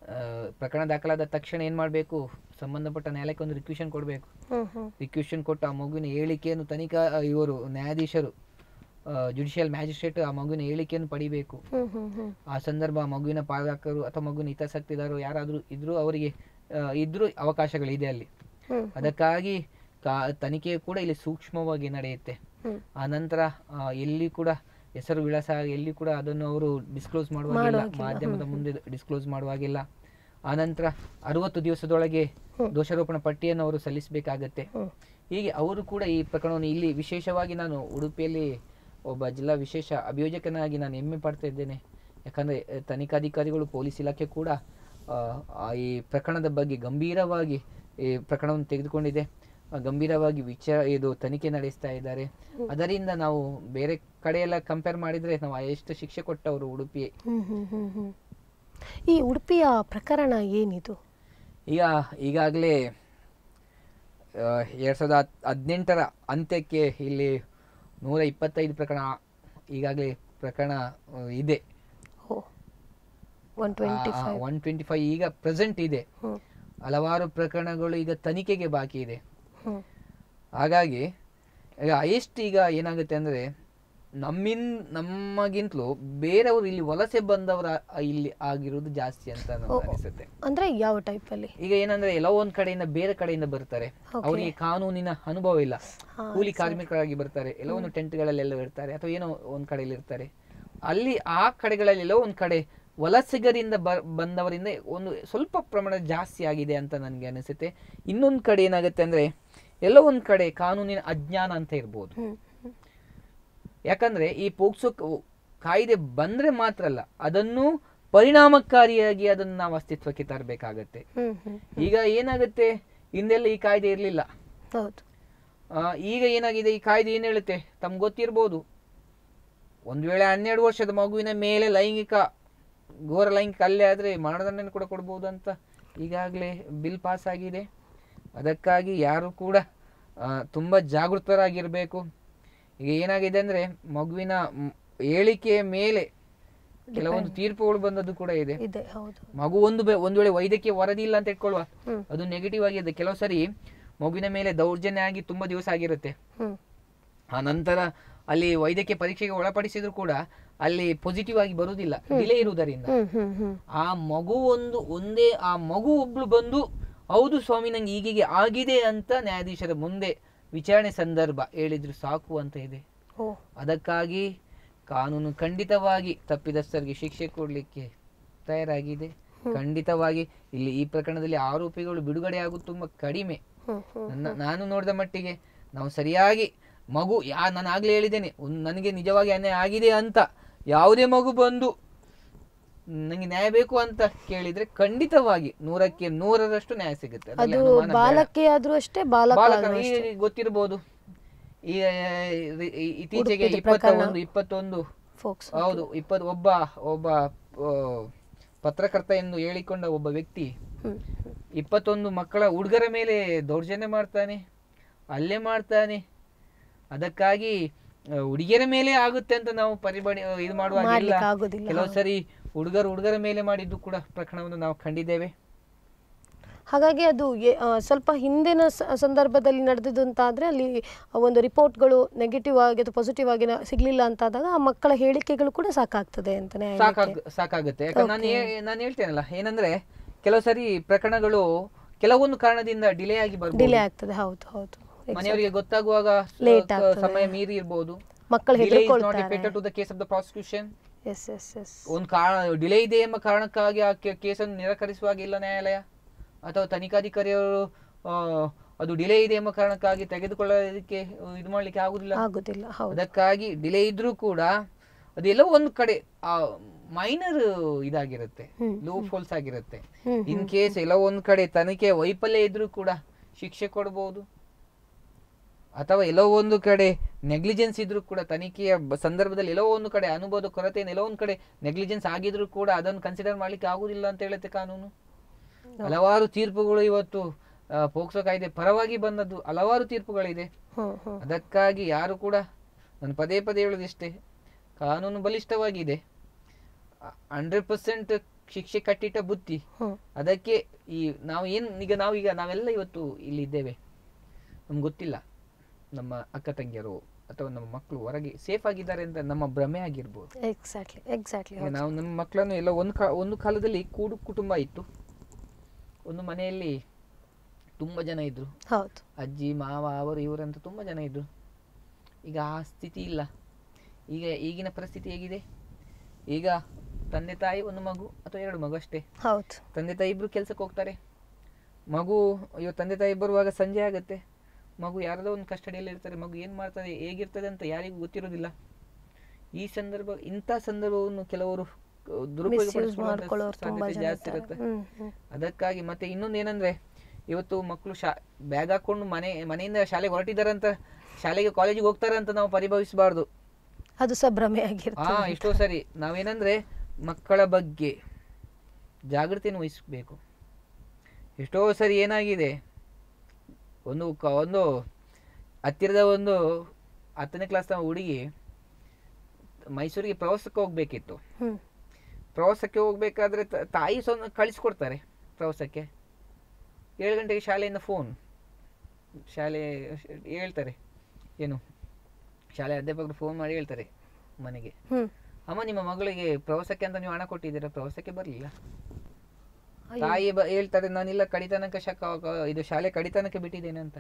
ಆ, ಪ್ರಕರಣ ದಾಖಲಾದ ತಕ್ಷಣ ಏನು ಮಾಡಬೇಕು ಸಂಬಂಧಪಟ್ಟ ನ್ಯಾಯಾಲಯಕ್ಕೆ ಒಂದು ರಿಕ್ವಿಷನ್ ಕೊಡಬೇಕು ಹ್ಮ್ ಹ್ಮ್ ರಿಕ್ವಿಷನ್ ಕೊಟ್ಟು ಆ ಮಗುವಿನ ಹೇಳಿಕೆಯನ್ನು ತನಿಖಾ ಇವರು ನ್ಯಾಯಾಧೀಶರು ಜುಡಿಷಿಯಲ್ ಮ್ಯಾಜಿಸ್ಟ್ರೇಟ್ ಆ ಮಗುವಿನ ಹೇಳಿಕೆಯನ್ನು ಪಡಿಬೇಕು ಹ್ಮ್ ಹ್ಮ್ ಹ್ಮ್ ಆ ಸಂದರ್ಭ ಮಗುವಿನ ಪಾಲಕರು ಅಥವಾ ಮಗುವಿನ ಹಿತಾಸಕ್ತಿದಾರರು ಯಾರಾದರೂ ಇದ್ರೂ ಅವರಿಗೆ ಆ, ಇದ್ರೂ ಅವಕಾಶಗಳಿದೆ ಅಲ್ಲಿ ಹ್ಮ್ ಅದಕ್ಕಾಗಿ ಕಾ ತನಿಖೆ ಕೂಡ ಇಲ್ಲಿ ಸೂಕ್ಷ್ಮವಾಗಿ ನಡೆಯುತ್ತೆ ಹ್ಮ್ ಆ ನಂತರ ಆ, ಎಲ್ಲಿ ಕೂಡ ಹೆಸರು ವಿಳಾಸ ಎಲ್ಲಿ ಕೂಡ ಅದನ್ನು ಅವರು ಡಿಸ್ಕ್ಲೋಸ್ ಮಾಡುವಾಗಿಲ್ಲ ಮಾಡುವಾಗಿಲ್ಲ, ಮಾಧ್ಯಮದ ಹ್ಮ್, ಮುಂದೆ ಡಿಸ್ಕ್ಲೋಸ್ ಮಾಡುವಾಗಿಲ್ಲ ಆ ನಂತರ ಅರವತ್ತು ದಿವಸದೊಳಗೆ ಹ್ಮ್. ದೋಷಾರೋಪಣ ಪಟ್ಟಿಯನ್ನು ಅವರು ಸಲ್ಲಿಸಬೇಕಾಗತ್ತೆ ಹ್ಮ್ ಹೀಗೆ ಅವರು ಕೂಡ ಈ ಪ್ರಕರಣವನ್ನು ಇಲ್ಲಿ ವಿಶೇಷವಾಗಿ ನಾನು ಉಡುಪಿಯಲ್ಲಿ ಒಬ್ಬ ಜಿಲ್ಲಾ ವಿಶೇಷ ಅಭಿಯೋಜಕನಾಗಿ ನಾನು ಹೆಮ್ಮೆ ಪಡ್ತಾ ಇದ್ದೇನೆ ಯಾಕಂದರೆ ತನಿಖಾಧಿಕಾರಿಗಳು ಪೊಲೀಸ್ ಇಲಾಖೆ ಕೂಡ ಆ, ಆ ಈ ಪ್ರಕರಣದ ಬಗ್ಗೆ ಗಂಭೀರವಾಗಿ ಈ ಪ್ರಕರಣವನ್ನು ತೆಗೆದುಕೊಂಡಿದೆ ಆ, ಗಂಭೀರವಾಗಿ ವಿಚಾರ ಇದು ತನಿಖೆ ನಡೆಸ್ತಾ ಇದ್ದಾರೆ ಅದರಿಂದ ನಾವು ಬೇರೆ ಕಡೆಯೆಲ್ಲ ಕಂಪೇರ್ ಮಾಡಿದರೆ ನಾವು ಎಷ್ಟು ಶಿಕ್ಷೆ ಕೊಟ್ಟವರು ಉಡುಪಿ ಹ್ಮ್ ಹ್ಮ್ ಹ್ಮ್ ಹ್ಮ್ ಈ ಉಡುಪಿಯ ಪ್ರಕರಣ ಏನಿದು ಈಗ ಈಗಾಗಲೇ ಎರಡು ಸಾವಿರದ ಹತ್ ಹದಿನೆಂಟರ ಅಂತ್ಯಕ್ಕೆ ಇಲ್ಲಿ ನೂರ ಇಪ್ಪತ್ತೈದು ಪ್ರಕರಣ ಈಗಾಗಲೇ ಪ್ರಕರಣ ಆ, ಇದೆ oh one twenty five one twenty five ಈಗ ಪ್ರೆಸೆಂಟ್ ಇದೆ ಹ್ಮ್ ಹಲವಾರು ಪ್ರಕರಣಗಳು ಈಗ ತನಿಖೆಗೆ ಬಾಕಿ ಇದೆ ಹ್ಮ್ ಹಾಗಾಗಿ ಈಗ ಹೈಯೆಸ್ಟ್ ಈಗ ಏನಾಗುತ್ತೆ ಅಂದರೆ ನಮ್ಮಿನ್ ನಮಗಿಂತಲೂ ಬೇರೆಯವರು ಇಲ್ಲಿ ವಲಸೆ ಬಂದವರ ಇಲ್ಲಿ ಆಗಿರೋದು ಜಾಸ್ತಿ ಅಂತ ನನಗೆ ಓ. ಅನಿಸುತ್ತೆ ಅಂದ್ರೆ ಯಾವ ಟೈಪ್ ಅಲ್ಲಿ ಈಗ ಏನಂದ್ರೆ ಎಲ್ಲೋ ಒಂದ್ ಕಡೆಯಿಂದ ಬೇರೆ ಕಡೆಯಿಂದ ಬರ್ತಾರೆ Okay. ಅವರಿಗೆ ಕಾನೂನಿನ ಅನುಭವ ಇಲ್ಲ ಹಾ, ಕೂಲಿ ಕಾರ್ಮಿಕರಾಗಿ ಬರ್ತಾರೆ ಎಲ್ಲೋ ಒಂದು ಟೆಂಟ್ಗಳಲ್ಲೆಲ್ಲ ಇರ್ತಾರೆ ಅಥವಾ ಏನೋ ಒಂದ್ ಕಡೆಯಲ್ಲಿ ಇರ್ತಾರೆ ಅಲ್ಲಿ ಆ ಕಡೆಗಳಲ್ಲಿ ಎಲ್ಲೋ ಒಂದ್ ಕಡೆ ವಲಸಿಗರಿಂದ ಬ ಬಂದವರಿಂದ ಒಂದು ಸ್ವಲ್ಪ ಪ್ರಮಾಣ ಜಾಸ್ತಿ ಆಗಿದೆ ಅಂತ ನನಗೆ ಅನಿಸುತ್ತೆ ಇನ್ನೊಂದ್ ಕಡೆ ಏನಾಗುತ್ತೆ ಅಂದ್ರೆ ಎಲ್ಲೋ ಒಂದ್ ಕಡೆ ಕಾನೂನಿನ ಅಜ್ಞಾನ ಅಂತ ಇರ್ಬೋದು ಹ್ಮ್ ಹ್ಮ್ ಯಾಕಂದ್ರೆ ಈ ಪೋಕ್ಸೋ ಕ- ಕಾಯ್ದೆ ಬಂದ್ರೆ ಮಾತ್ರ ಅಲ್ಲ ಅದನ್ನು ಪರಿಣಾಮಕಾರಿಯಾಗಿ ಅದನ್ನು ನಾವು ಅಸ್ತಿತ್ವಕ್ಕೆ ತರಬೇಕಾಗತ್ತೆ ಹ್ಮ್ ಹ್ಮ್ ಈಗ ಏನಾಗುತ್ತೆ ಹಿಂದೆಲ್ಲ ಈ ಕಾಯ್ದೆ ಇರಲಿಲ್ಲ ಹೌದು ಈಗ ಏನಾಗಿದೆ ಈ ಕಾಯ್ದೆ ಏನು ಹೇಳುತ್ತೆ ತಮ್ಗೆ ಗೊತ್ತಿರ್ಬೋದು ಒಂದು ವೇಳೆ ಹನ್ನೆರಡು ವರ್ಷದ ಮಗುವಿನ ಮೇಲೆ ಲೈಂಗಿಕ ಘೋರ ಲೈಂಗಿಕ ಹಲ್ಲೆ ಆದರೆ ಮರಣದಂಡನೆ ಕೂಡ ಕೊಡ್ಬೋದು ಅಂತ ಈಗಾಗಲೇ ಬಿಲ್ ಪಾಸ್ ಆಗಿದೆ ಅದಕ್ಕಾಗಿ ಯಾರು ಕೂಡ ಆ, ತುಂಬ ಜಾಗೃತರಾಗಿರಬೇಕು ಈಗ ಏನಾಗಿದೆ ಅಂದರೆ ಮಗುವಿನ ಮ್, ಹೇಳಿಕೆಯ ಮೇಲೆ ಕೆಲವೊಂದು ತೀರ್ಪುಗಳು ಬಂದದ್ದು ಕೂಡ ಇದೆ ಇದೆ ಹೌದು ಮಗು ಒಂದು ಬೆ- ಒಂದು ವೇಳೆ ವೈದ್ಯಕೀಯ ವರದಿ ಇಲ್ಲ ಅಂತ ಇಟ್ಕೊಳ್ಳುವ ಹ್ಮ್ ಅದು ನೆಗೆಟಿವ್ ಆಗಿದೆ ಕೆಲವು ಸರಿ ಮಗುವಿನ ಮೇಲೆ ದೌರ್ಜನ್ಯ ಆಗಿ ತುಂಬಾ ದಿವಸ ಆಗಿರುತ್ತೆ ಹ್ಮ್ ಆ ನಂತರ ಅಲ್ಲಿ ವೈದ್ಯಕೀಯ ಪರೀಕ್ಷೆಗೆ ಒಳಪಡಿಸಿದ್ರು ಕೂಡ ಅಲ್ಲಿ ಪಾಸಿಟಿವ್ ಆಗಿ ಬರುವುದಿಲ್ಲ ಡಿಲೇ ಇರುವುದರಿಂದ ಹ್ಮ್ ಹ್ಮ್ ಹ್ಮ್ ಆ ಮಗು ಒಂದು ಒಂದೇ ಆ ಮಗು ಒಬ್ಳು ಬಂದು ಹೌದು ಸ್ವಾಮಿ ನಂಗೆ ಈಗೀಗೆ ಆಗಿದೆ ಅಂತ ನ್ಯಾಯಾಧೀಶರ ಮುಂದೆ ವಿಚಾರಣೆ ಸಂದರ್ಭ ಹೇಳಿದ್ರು ಸಾಕು ಅಂತ ಇದೆ ಓ ಅದಕ್ಕಾಗಿ ಕಾನೂನು ಖಂಡಿತವಾಗಿ ತಪ್ಪಿತಸ್ಥರಿಗೆ ಶಿಕ್ಷೆ ಕೊಡಲಿಕ್ಕೆ ತಯಾರಾಗಿದೆ ಖಂಡಿತವಾಗಿ ಇಲ್ಲಿ ಈ ಪ್ರಕರಣದಲ್ಲಿ ಆರೋಪಿಗಳು ಬಿಡುಗಡೆ ಆಗುವುದು ತುಂಬಾ ಕಡಿಮೆ ಹ್ಮ್ ಹ್ಮ್ ನನ್ನ ನಾನು ನೋಡಿದ ಮಟ್ಟಿಗೆ ನಾವು ಸರಿಯಾಗಿ ಮಗು ಯಾ ನಾನು ಆಗ್ಲೇ ಹೇಳಿದ್ದೇನೆ ಒಂದು ನನಗೆ ನಿಜವಾಗಿ ಅನ್ಯಾಯ ಆಗಿದೆ ಅಂತ ಯಾವುದೇ ಮಗು ಬಂದು ನನಗೆ ನ್ಯಾಯ ಬೇಕು ಅಂತ ಕೇಳಿದ್ರೆ ಖಂಡಿತವಾಗಿ ನೂರಕ್ಕೆ ನೂರರಷ್ಟು ನ್ಯಾಯ ಸಿಗುತ್ತೆ ಅದ್ರಲ್ಲಿ ಅದು ಅನುಮಾನ ಬೇಡ. ಬಾಲಕಿ ಆದ್ರೂ ಅಷ್ಟೇ ಬಾಲಕ ಬಾಲಕರು ಆದ್ರೂ ಅಷ್ಟೇ ಈ ಗೊತ್ತಿರ್ಬೋದು ಈ ಈ- ಇತ್ತೀಚೆಗೆ ಉಡುಪಿದು ಇಪ್ಪತ್ತ ಪ್ರಕರಣ. ಒಂದು ಇಪ್ಪತ್ತೊಂದು ಫೋಕ್ಸ್ ಹೌದು ಇಪ್ಪತ್ತು ಒಬ್ಬ ಒಬ್ಬ ಆ, ಪತ್ರಕರ್ತ ಎಂದು ಹೇಳಿಕೊಂಡ ಒಬ್ಬ ವ್ಯಕ್ತಿ ಹ್ಮ್ ಇಪ್ಪತ್ತೊಂದು ಮಕ್ಕಳ ಹುಡುಗರ ಮೇಲೆ ದೌರ್ಜನ್ಯ ಮಾಡ್ತಾನೆ ಅಲ್ಲೇ ಮಾಡ್ತಾನೆ ಅದಕ್ಕಾಗಿ ಆ, ಹುಡುಗಿಯರ ಮೇಲೆ ಆಗುತ್ತೆ ಅಂತ ನಾವು ಪರಿಬಡಿ ಇದು ಮಾಡುವಾಗಿಲ್ಲ ಮಾಡ್ಲಿಕ್ಕೆ ಆಗುದಿಲ್ಲ ಕೆಲವು ಸರಿ ಹುಡುಗರು ಹುಡುಗರ ಮೇಲೆ ಮಾಡಿದ್ದು ಕೂಡ ಪ್ರಕರಣವನ್ನು ನಾವು ಕಂಡಿದ್ದೇವೆ ಹಾಗಾಗಿ ಅದು ಎ- ಆ, ಸ್ವಲ್ಪ ಹಿಂದಿನ ಸ- ಸಂದರ್ಭದಲ್ಲಿ ನಡೆದಿದ್ದು ಅಂತ ಆದರೆ ಅಲ್ಲಿ ಒಂದು ರಿಪೋರ್ಟ್ಗಳು ನೆಗೆಟಿವ್ ಆಗಿ ಅಥವಾ ಪಾಸಿಟಿವ್ ಆಗಿ ನ- ಸಿಗ್ಲಿಲ್ಲ ಅಂತಾದಾಗ ಆ ಮಕ್ಕಳ ಹೇಳಿಕೆಗಳು ಕೂಡ ಸಾಕಾಗ್ತದೆ ಅಂತಾನೆ ಸಾಕಾಗ ಸಾಕಾಗುತ್ತೆ ಯಾಕಂದ್ರೆ ನಾನು ಹೇ- ನಾನು ಹೇಳ್ತೇನಲ್ಲ ಏನಂದ್ರೆ ಕೆಲವು ಸರಿ ಪ್ರಕರಣಗಳು ಕೆಲವೊಂದು ಕಾರಣದಿಂದ ಡಿಲೇ ಆಗಿ ಬರ್ಬೋದು ಡಿಲೇ ಆಗ್ತದೆ ಹೌದು ಹೌದು ಮನೆಯವರಿಗೆ ಗೊತ್ತಾಗುವಾಗ ಸ- Late ಕ- ಆಗ್ತದೆ. ಸಮಯ ಮೀರಿ ಇರ್ಬೋದು ಮಕ್ಕಳು ಡಿಲೇ ಇಸ್ ನಾಟ್ ಎ ಹೆದರ್ಕೊಳ್ತಾರೆ better to the case of the prosecution yes yes yes ಒಂದು ಕಾರಣ ಡಿಲೇ ಇದೆ ಎಂಬ ಕಾರಣಕ್ಕಾಗಿ ಆ ಕೇ- ಕೇಸನ್ನು ನಿರಾಕರಿಸುವಾಗಿಲ್ಲ ನ್ಯಾಯಾಲಯ ಅಥವಾ ತನಿಖಾಧಿಕಾರಿಯವರು ಆ, ಅದು ಡಿಲೇ ಇದೆ ಎಂಬ ಕಾರಣಕ್ಕಾಗಿ ತೆಗೆದುಕೊಳ್ಳೋದಕ್ಕೆ ಆ, ಇದು ಮಾಡ್ಲಿಕ್ಕೆ ಆಗುದಿಲ್ಲ ಆಗುದಿಲ್ಲ ಹೌದು ಅದಕ್ಕಾಗಿ ಡಿಲೇ ಇದ್ರೂ ಕೂಡ ಅದೆಲ್ಲೋ ಒಂದು ಕಡೆ ಆ ಮೈನರ್ ಇದಾಗಿರುತ್ತೆ ಹ್ಮ್, ಲೋ ಫೋಲ್ಸ್ ಆಗಿರುತ್ತೆ ಹ್ಮ್, ಇನ್ ಕೇಸ್ ಎಲ್ಲೋ ಒಂದ್ ಕಡೆ ತನಿಖೆ ವೈಫಲ್ಯ ಇದ್ರೂ ಕೂಡ ಶಿಕ್ಷೆ ಕೊಡಬಹುದು ಅಥವಾ ಎಲ್ಲೋ ಒಂದು ಕಡೆ ನೆಗ್ಲಿಜೆನ್ಸ್ ಇದ್ರೂ ಕೂಡ ತನಿಖೆಯ ಬ- ಸಂದರ್ಭದಲ್ಲಿ ಎಲ್ಲೋ ಒಂದು ಕಡೆ ಅನುಭವದ ಕೊರತೆ ಎಲ್ಲೋ ಒಂದು ಕಡೆ ನೆಗ್ಲಿಜೆನ್ಸ್ ಆಗಿದ್ರೂ ಕೂಡ ಅದನ್ನು ಕನ್ಸಿಡರ್ ಮಾಡ್ಲಿಕ್ಕೆ ಆಗುದಿಲ್ಲ ಅಂತ ಹೇಳುತ್ತೆ ಕಾನೂನು ಹಲವಾರು ತೀರ್ಪುಗಳು ಇವತ್ತು ಆ, ಪೋಕ್ಸೋ ಕಾಯ್ದೆ ಪರವಾಗಿ ಬಂದದ್ದು ಹಲವಾರು ತೀರ್ಪುಗಳಿದೆ ಹ್ಮ್ ಹ್ಮ್ ಅದಕ್ಕಾಗಿ ಯಾರು ಕೂಡ ನಾನು ಪದೇ ಪದೇ ಹೇಳೋದಿಷ್ಟೇ ಕಾನೂನು ಬಲಿಷ್ಠವಾಗಿದೆ ಹಂಡ್ರೆಡ್ ಪರ್ಸೆಂಟ್ ಶಿಕ್ಷೆ ಕಟ್ಟಿಟ್ಟ ಬುತ್ತಿ ಹ್ಮ್ ಅದಕ್ಕೆ ಈ ನಾವು ಏನು ಈಗ ನಾವು ಈಗ ನಾವೆಲ್ಲ ಇವತ್ತು ಇಲ್ಲಿ ಇದ್ದೇವೆ ನಮ್ಗೆ ಗೊತ್ತಿಲ್ಲ ನಮ್ಮ ಅಕ್ಕ ತಂಗಿಯರು ಅಥವಾ ನಮ್ಮ ಮಕ್ಕಳು ಹೊರಗೆ ಸೇಫ್ ಆಗಿದ್ದಾರೆ ಅಂತ ನಮ್ಮ ಭ್ರಮೆ ಆಗಿರ್ಬೋದು ಎಕ್ಸಾಕ್ಟ್ಲಿ ಎಕ್ಸಾಕ್ಟ್ಲಿ ಈಗ ನಾವು ನಮ್ಮ ಮಕ್ಕಳನ್ನು ಎಲ್ಲ ಒಂದು ಕಾ ಒಂದು ಕಾಲದಲ್ಲಿ ಕೂಡು ಕುಟುಂಬ ಇತ್ತು ಒಂದು ಮನೆಯಲ್ಲಿ ತುಂಬ ಜನ ಇದ್ರು ಹೌದು ಅಜ್ಜಿ ಮಾವ ಅವರು ಇವರಂತ ತುಂಬ ಜನ ಇದ್ರು ಈಗ ಆ ಸ್ಥಿತಿ ಇಲ್ಲ ಈಗ ಈಗಿನ ಪರಿಸ್ಥಿತಿ ಹೇಗಿದೆ ಈಗ ತಂದೆ ತಾಯಿ ಒಂದು ಮಗು ಅಥವಾ ಎರಡು ಮಗು ಅಷ್ಟೇ ಹೌದು ತಂದೆ ತಾಯಿ ಇಬ್ರು ಕೆಲ್ಸಕ್ಕೆ ಹೋಗ್ತಾರೆ ಮಗು ಅಯ್ಯೋ ತಂದೆ ತಾಯಿ ಬರುವಾಗ ಸಂಜೆ ಆಗುತ್ತೆ ಮಗು ಯಾರದೋ ಒಂದು ಕಸ್ಟಡಿಯಲ್ಲಿ ಇರ್ತಾರೆ ಮಗು ಏನು ಮಾಡ್ತದೆ ಹೇಗಿರ್ತದೆ ಅಂತ ಯಾರಿಗೂ ಗೊತ್ತಿರೋದಿಲ್ಲ ಈ ಸಂದರ್ಭ ಇಂಥ ಸಂದರ್ಭವನ್ನು ಕೆಲವರು ಅಹ್, ದುರುಪಯೋಗ ಮಿಸ್ಯೂಸ್ ಪಡಿಸ್ಕೊಳ್ಳುವಂಥ ಮಾಡ್ಕೊಳ್ಳೋರು ತುಂಬಾ ಸಾಧ್ಯತೆ ಜನ ಜಾಸ್ತಿ ಇದ್ದಾರೆ ಇರುತ್ತೆ ಹ್ಮ್ ಹ್ಮ್ ಅದಕ್ಕಾಗಿ ಮತ್ತೆ ಇನ್ನೊಂದು ಏನಂದ್ರೆ ಇವತ್ತು ಮಕ್ಕಳು ಶಾ ಬ್ಯಾಗ್ ಹಾಕೊಂಡು ಮನೆ ಮನೆಯಿಂದ ಶಾಲೆಗೆ ಹೊರಟಿದ್ದಾರೆ ಅಂತ ಶಾಲೆಗೆ ಕಾಲೇಜಿಗೆ ಹೋಗ್ತಾರೆ ಅಂತ ನಾವು ಪರಿಭವಿಸಬಾರ್ದು ಅದು ಸಹ ಭ್ರಮೆ ಹಾ ಆಗಿರ್ತದೆ ಎಷ್ಟೋ ಸರಿ ನಾವೇನಂದ್ರೆ ಮಕ್ಕಳ ಬಗ್ಗೆ ಜಾಗೃತಿಯನ್ನು ವಹಿಸಬೇಕು ಎಷ್ಟೋ ಸರಿ ಏನಾಗಿದೆ ಒಂದು ಕ- ಒಂದು ಹತ್ತಿರದ ಒಂದು ಹತ್ತನೇ ಕ್ಲಾಸ್ನ ಹುಡುಗಿ ಮೈಸೂರಿಗೆ ಪ್ರವಾಸಕ್ಕೆ ಹೋಗ್ಬೇಕಿತ್ತು ಹ್ಮ್ ಪ್ರವಾಸಕ್ಕೆ ಹೋಗ್ಬೇಕಾದ್ರೆ ತ- ತಾಯಿ ಸ್ವ ಕಳಿಸ್ಕೊಡ್ತಾರೆ ಪ್ರವಾಸಕ್ಕೆ ಏಳು ಗಂಟೆಗೆ ಶಾಲೆಯಿಂದ ಫೋನ್ ಶಾಲೆ ಹೇಳ್ತಾರೆ ಏನು ಶಾಲೆ ಅಧ್ಯಾಪಕರು ಫೋನ್ ಮಾಡಿ ಹೇಳ್ತಾರೆ ಮನೆಗೆ ಹ್ಮ್ ಅಮ್ಮ ನಿಮ್ಮ ಮಗಳಿಗೆ ಪ್ರವಾಸಕ್ಕೆ ಅಂತ ನೀವು ಹಣ ಕೊಟ್ಟಿದ್ದೀರಾ ಪ್ರವಾಸಕ್ಕೆ ಬರಲಿಲ್ಲ ಅಯ್ಯೋ. ತಾಯಿ ಬ ಹೇಳ್ತಾರೆ ನಾನಿಲ್ಲ ಕಡಿತನಕ ಶಕ ಇದು ಶಾಲೆ ಕಡಿತನಕ್ಕೆ ಬಿಟ್ಟಿದ್ದೇನೆ ಅಂತ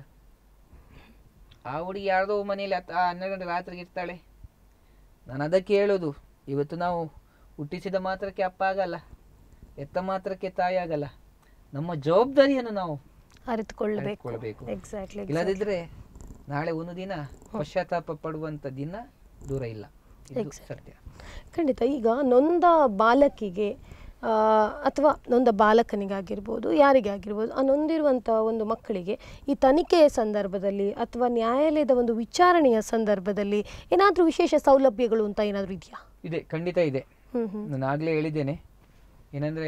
ಆ ಹುಡುಗಿ ಯಾರ್ದೋ ಮನೆಯಲ್ಲಿ ಹತ್ತು ಹನ್ನೆರಡು ಗಂಟೆ ರಾತ್ರಿಗೆ ಇರ್ತಾಳೆ ನಾನು ಅದಕ್ಕೆ ಹೇಳೋದು ಇವತ್ತು ನಾವು ಹುಟ್ಟಿಸಿದ ಮಾತ್ರಕ್ಕೆ ಅಪ್ಪ ಆಗಲ್ಲ ಎತ್ತ ಮಾತ್ರಕ್ಕೆ ತಾಯಿ ಆಗಲ್ಲ ನಮ್ಮ ಜವಾಬ್ದಾರಿಯನ್ನು ನಾವು ಅರಿತುಕೊಳ್ಳಬೇಕು ಅರಿತುಕೊಳ್ಬೇಕು. ಎಕ್ಸಾಕ್ಟ್ಲಿ ಇಲ್ಲದಿದ್ರೆ ನಾಳೆ ಒಂದು ದಿನ ಪಶ್ಚಾತ್ತಾಪ ಪಡುವಂತ ದಿನ ದೂರ ಇಲ್ಲ ಇದು Exactly. ಸತ್ಯ ಖಂಡಿತ ಈಗ ನೊಂದ ಬಾಲಕಿಗೆ ಆ, ಅಥವಾ ನೊಂದ ಬಾಲಕನಿಗಾಗಿರ್ಬೋದು ಯಾರಿಗೇ ಆಗಿರ್ಬೋದು ಆ ನೊಂದಿರುವಂಥ ಒಂದು ಮಕ್ಕಳಿಗೆ ಈ ತನಿಖೆಯ ಸಂದರ್ಭದಲ್ಲಿ ಅಥವಾ ನ್ಯಾಯಾಲಯದ ಒಂದು ವಿಚಾರಣೆಯ ಸಂದರ್ಭದಲ್ಲಿ ಏನಾದರೂ ವಿಶೇಷ ಸೌಲಭ್ಯಗಳು ಅಂತ ಏನಾದರೂ ಇದೆಯಾ ಇದೆ ಖಂಡಿತ ಇದೆ ಹ್ಮ್ ಹ್ಮ್ ನಾನು ಆಗಲೇ ಹೇಳಿದ್ದೇನೆ ಏನಂದರೆ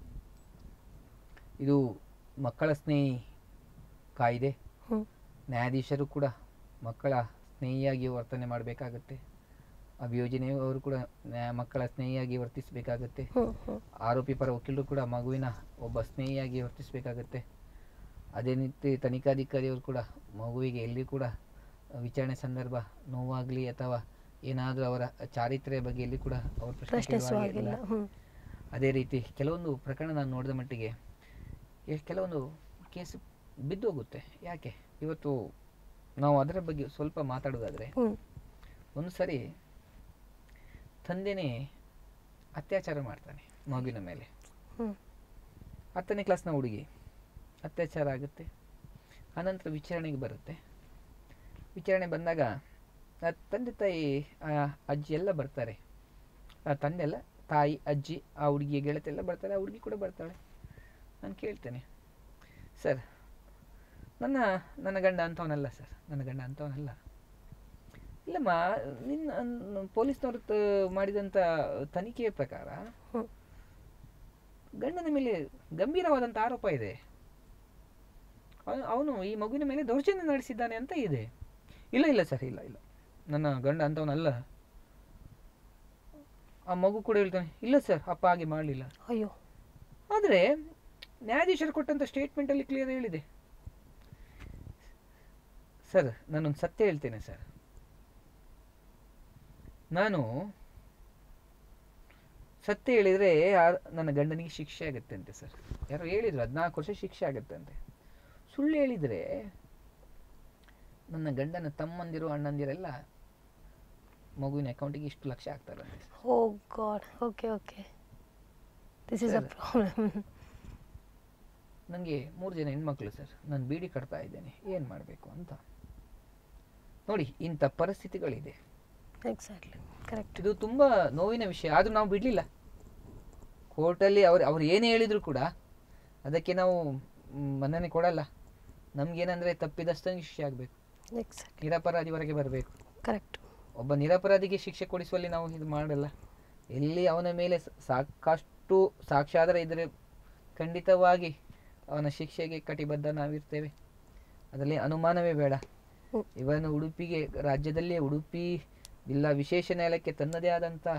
ಇದು ಮಕ್ಕಳ ಸ್ನೇಹಿ ಕಾಯ್ದೆ ಹ್ಮ್ ನ್ಯಾಯಾಧೀಶರು ಕೂಡ ಮಕ್ಕಳ ಸ್ನೇಹಿಯಾಗಿ ವರ್ತನೆ ಮಾಡಬೇಕಾಗತ್ತೆ ಅಭಿಯೋಜನೆಯವರು ಕೂಡ ನ್ಯಾಯ ಮಕ್ಕಳ ಸ್ನೇಹಿಯಾಗಿ ವರ್ತಿಸಬೇಕಾಗತ್ತೆ ಹ್ಮ್ ಹ್ಮ್ ಆರೋಪಿ ಪರ ವಕೀಲರು ಕೂಡ ಮಗುವಿನ ಒಬ್ಬ ಸ್ನೇಹಿಯಾಗಿ ವರ್ತಿಸಬೇಕಾಗತ್ತೆ ಅದೇ ರೀತಿ ತನಿಖಾಧಿಕಾರಿಯವರು ಕೂಡ ಮಗುವಿಗೆ ಎಲ್ಲಿ ಕೂಡ ವಿಚಾರಣೆ ಸಂದರ್ಭ ನೋವಾಗಲಿ ಅಥವಾ ಏನಾದರೂ ಅವರ ಚಾರಿತ್ರ್ಯ ಬಗ್ಗೆ ಎಲ್ಲಿ ಕೂಡ ಅವರು ಪ್ರಶ್ನೆ ಪ್ರಶ್ನಿಸುವ ಕೇಳುವ ಹಾಗಿಲ್ಲ ಹಾಗಿಲ್ಲ. ಹ್ಮ್ ಅದೇ ರೀತಿ ಕೆಲವೊಂದು ಪ್ರಕರಣ ನಾನು ನೋಡಿದ ಮಟ್ಟಿಗೆ ಎಷ್ಟ್ ಕೆಲವೊಂದು ಕೇಸ್ ಬಿದ್ದೋಗುತ್ತೆ ಯಾಕೆ ಇವತ್ತು ನಾವು ಅದರ ಬಗ್ಗೆ ಸ್ವಲ್ಪ ಮಾತಾಡೋದಾದ್ರೆ ಹ್ಮ್ ಒಂದು ಸರಿ ತಂದೆನೇ ಅತ್ಯಾಚಾರ ಮಾಡ್ತಾನೆ ಮಗುವಿನ ಮೇಲೆ ಹ್ಮ್ ಹತ್ತನೇ ಕ್ಲಾಸ್ನ ಹುಡುಗಿ ಅತ್ಯಾಚಾರ ಆಗುತ್ತೆ ಆನಂತರ ವಿಚಾರಣೆಗೆ ಬರುತ್ತೆ ವಿಚಾರಣೆ ಬಂದಾಗ ಆ ತಂದೆ ತಾಯಿ ಆ ಅಜ್ಜಿ ಎಲ್ಲ ಬರ್ತಾರೆ ಆ ತಂದೆ ಎಲ್ಲ ತಾಯಿ ಅಜ್ಜಿ ಆ ಹುಡುಗಿಯ ಗೆಳತಿ ಎಲ್ಲ ಬರ್ತಾರೆ ಆ ಹುಡುಗಿ ಕೂಡ ಬರ್ತಾಳೆ ನಾನು ಕೇಳ್ತೇನೆ ಸರ್ ನನ್ನ ನನ್ನ ಗಂಡ ಅಂಥವನಲ್ಲ ಸರ್ ನನ್ನ ಗಂಡ ಅಂಥವನಲ್ಲ ಇಲ್ಲಮ್ಮ ನಿನ್ನ ಪೊಲೀಸ್ನವರು ತ- ಮಾಡಿದಂಥ ತನಿಖೆಯ ಪ್ರಕಾರ ಹ್ಮ್ ಗಂಡನ ಮೇಲೆ ಗಂಭೀರವಾದಂಥ ಆರೋಪ ಇದೆ ಅವನು ಈ ಮಗುವಿನ ಮೇಲೆ ದೌರ್ಜನ್ಯ ನಡೆಸಿದ್ದಾನೆ ಅಂತ ಇದೆ ಇಲ್ಲ ಇಲ್ಲ ಸರ್ ಇಲ್ಲ ಇಲ್ಲ ನನ್ನ ಗಂಡ ಅಂತವನಲ್ಲ ಆ ಮಗು ಕೂಡ ಹೇಳ್ತಾನೆ ಇಲ್ಲ ಸರ್ ಅಪ್ಪ ಹಾಗೆ ಮಾಡಲಿಲ್ಲ ಅಯ್ಯೋ ಆದರೆ ನ್ಯಾಯಾಧೀಶರು ಕೊಟ್ಟಂಥ ಸ್ಟೇಟ್ಮೆಂಟಲ್ಲಿ ಕ್ಲಿಯರ್ ಹೇಳಿದೆ ಸರ್ ನಾನೊಂದು ಸತ್ಯ ಹೇಳ್ತೇನೆ ಸರ್ ನಾನು ಸತ್ಯ ಹೇಳಿದರೆ ನನ್ನ ಗಂಡನಿಗೆ ಶಿಕ್ಷೆ ಆಗುತ್ತೆ ಅಂತೆ ಸರ್ ಯಾರೋ ಹೇಳಿದ್ರು ಹದಿನಾಲ್ಕು ವರ್ಷ ಶಿಕ್ಷೆ ಆಗುತ್ತೆ ಅಂತೆ ಸುಳ್ಳು ಹೇಳಿದರೆ ನನ್ನ ಗಂಡನ ತಮ್ಮಂದಿರು ಅಣ್ಣಂದಿರೆಲ್ಲ ಮಗುವಿನ ಅಕೌಂಟಿಗೆ ಇಷ್ಟು ಲಕ್ಷ ಆಗ್ತಾರಂತೆ oh God okay okay this is a Sir. Problem ನನಗೆ ಮೂರು ಜನ ಹೆಣ್ಮಕ್ಳು ಸರ್ ನಾನು ಬೀಡಿ ಕಟ್ತಾ ಇದ್ದೇನೆ ಏನು ಮಾಡಬೇಕು ಅಂತ ನೋಡಿ ಇಂಥ ಪರಿಸ್ಥಿತಿಗಳಿದೆ ಎಕ್ಸಾಕ್ಟ್ಲಿ ಕರೆಕ್ಟ್ ಇದು ತುಂಬ ನೋವಿನ ವಿಷಯ ಆದರೂ ನಾವು ಬಿಡಲಿಲ್ಲ ಕೋರ್ಟಲ್ಲಿ ಅವ್ರು ಅವ್ರು ಏನೇ ಹೇಳಿದ್ರು ಕೂಡ ಅದಕ್ಕೆ ನಾವು ಮ್, ಮನ್ನಣೆ ಕೊಡಲ್ಲ ನಮ್ಗೇನಂದರೆ ತಪ್ಪಿದಷ್ಟಂಗೆ ಶಿಕ್ಷೆ ಆಗಬೇಕು ಎಕ್ಸಾಕ್ಟ್ ನಿರಪರಾಧಿವರೆಗೆ ಬರಬೇಕು ಕರೆಕ್ಟ್ ಒಬ್ಬ ನಿರಪರಾಧಿಗೆ ಶಿಕ್ಷೆ ಕೊಡಿಸುವಲ್ಲಿ ನಾವು ಇದು ಮಾಡಲ್ಲ ಎಲ್ಲಿ ಅವನ ಮೇಲೆ ಸ- ಸಾಕಷ್ಟು ಸಾಕ್ಷ್ಯಾಧಾರ ಇದ್ದರೆ ಖಂಡಿತವಾಗಿ ಅವನ ಶಿಕ್ಷೆಗೆ ಕಟಿಬದ್ಧ ನಾವಿರ್ತೇವೆ ಅದರಲ್ಲಿ ಅನುಮಾನವೇ ಬೇಡ ಹ್ಮ್. ಇವನು ಉಡುಪಿಗೆ ರಾಜ್ಯದಲ್ಲಿಯೇ ಉಡುಪಿ ಜಿಲ್ಲಾ ವಿಶೇಷ ನ್ಯಾಯಾಲಯಕ್ಕೆ ತನ್ನದೇ ಆದಂಥ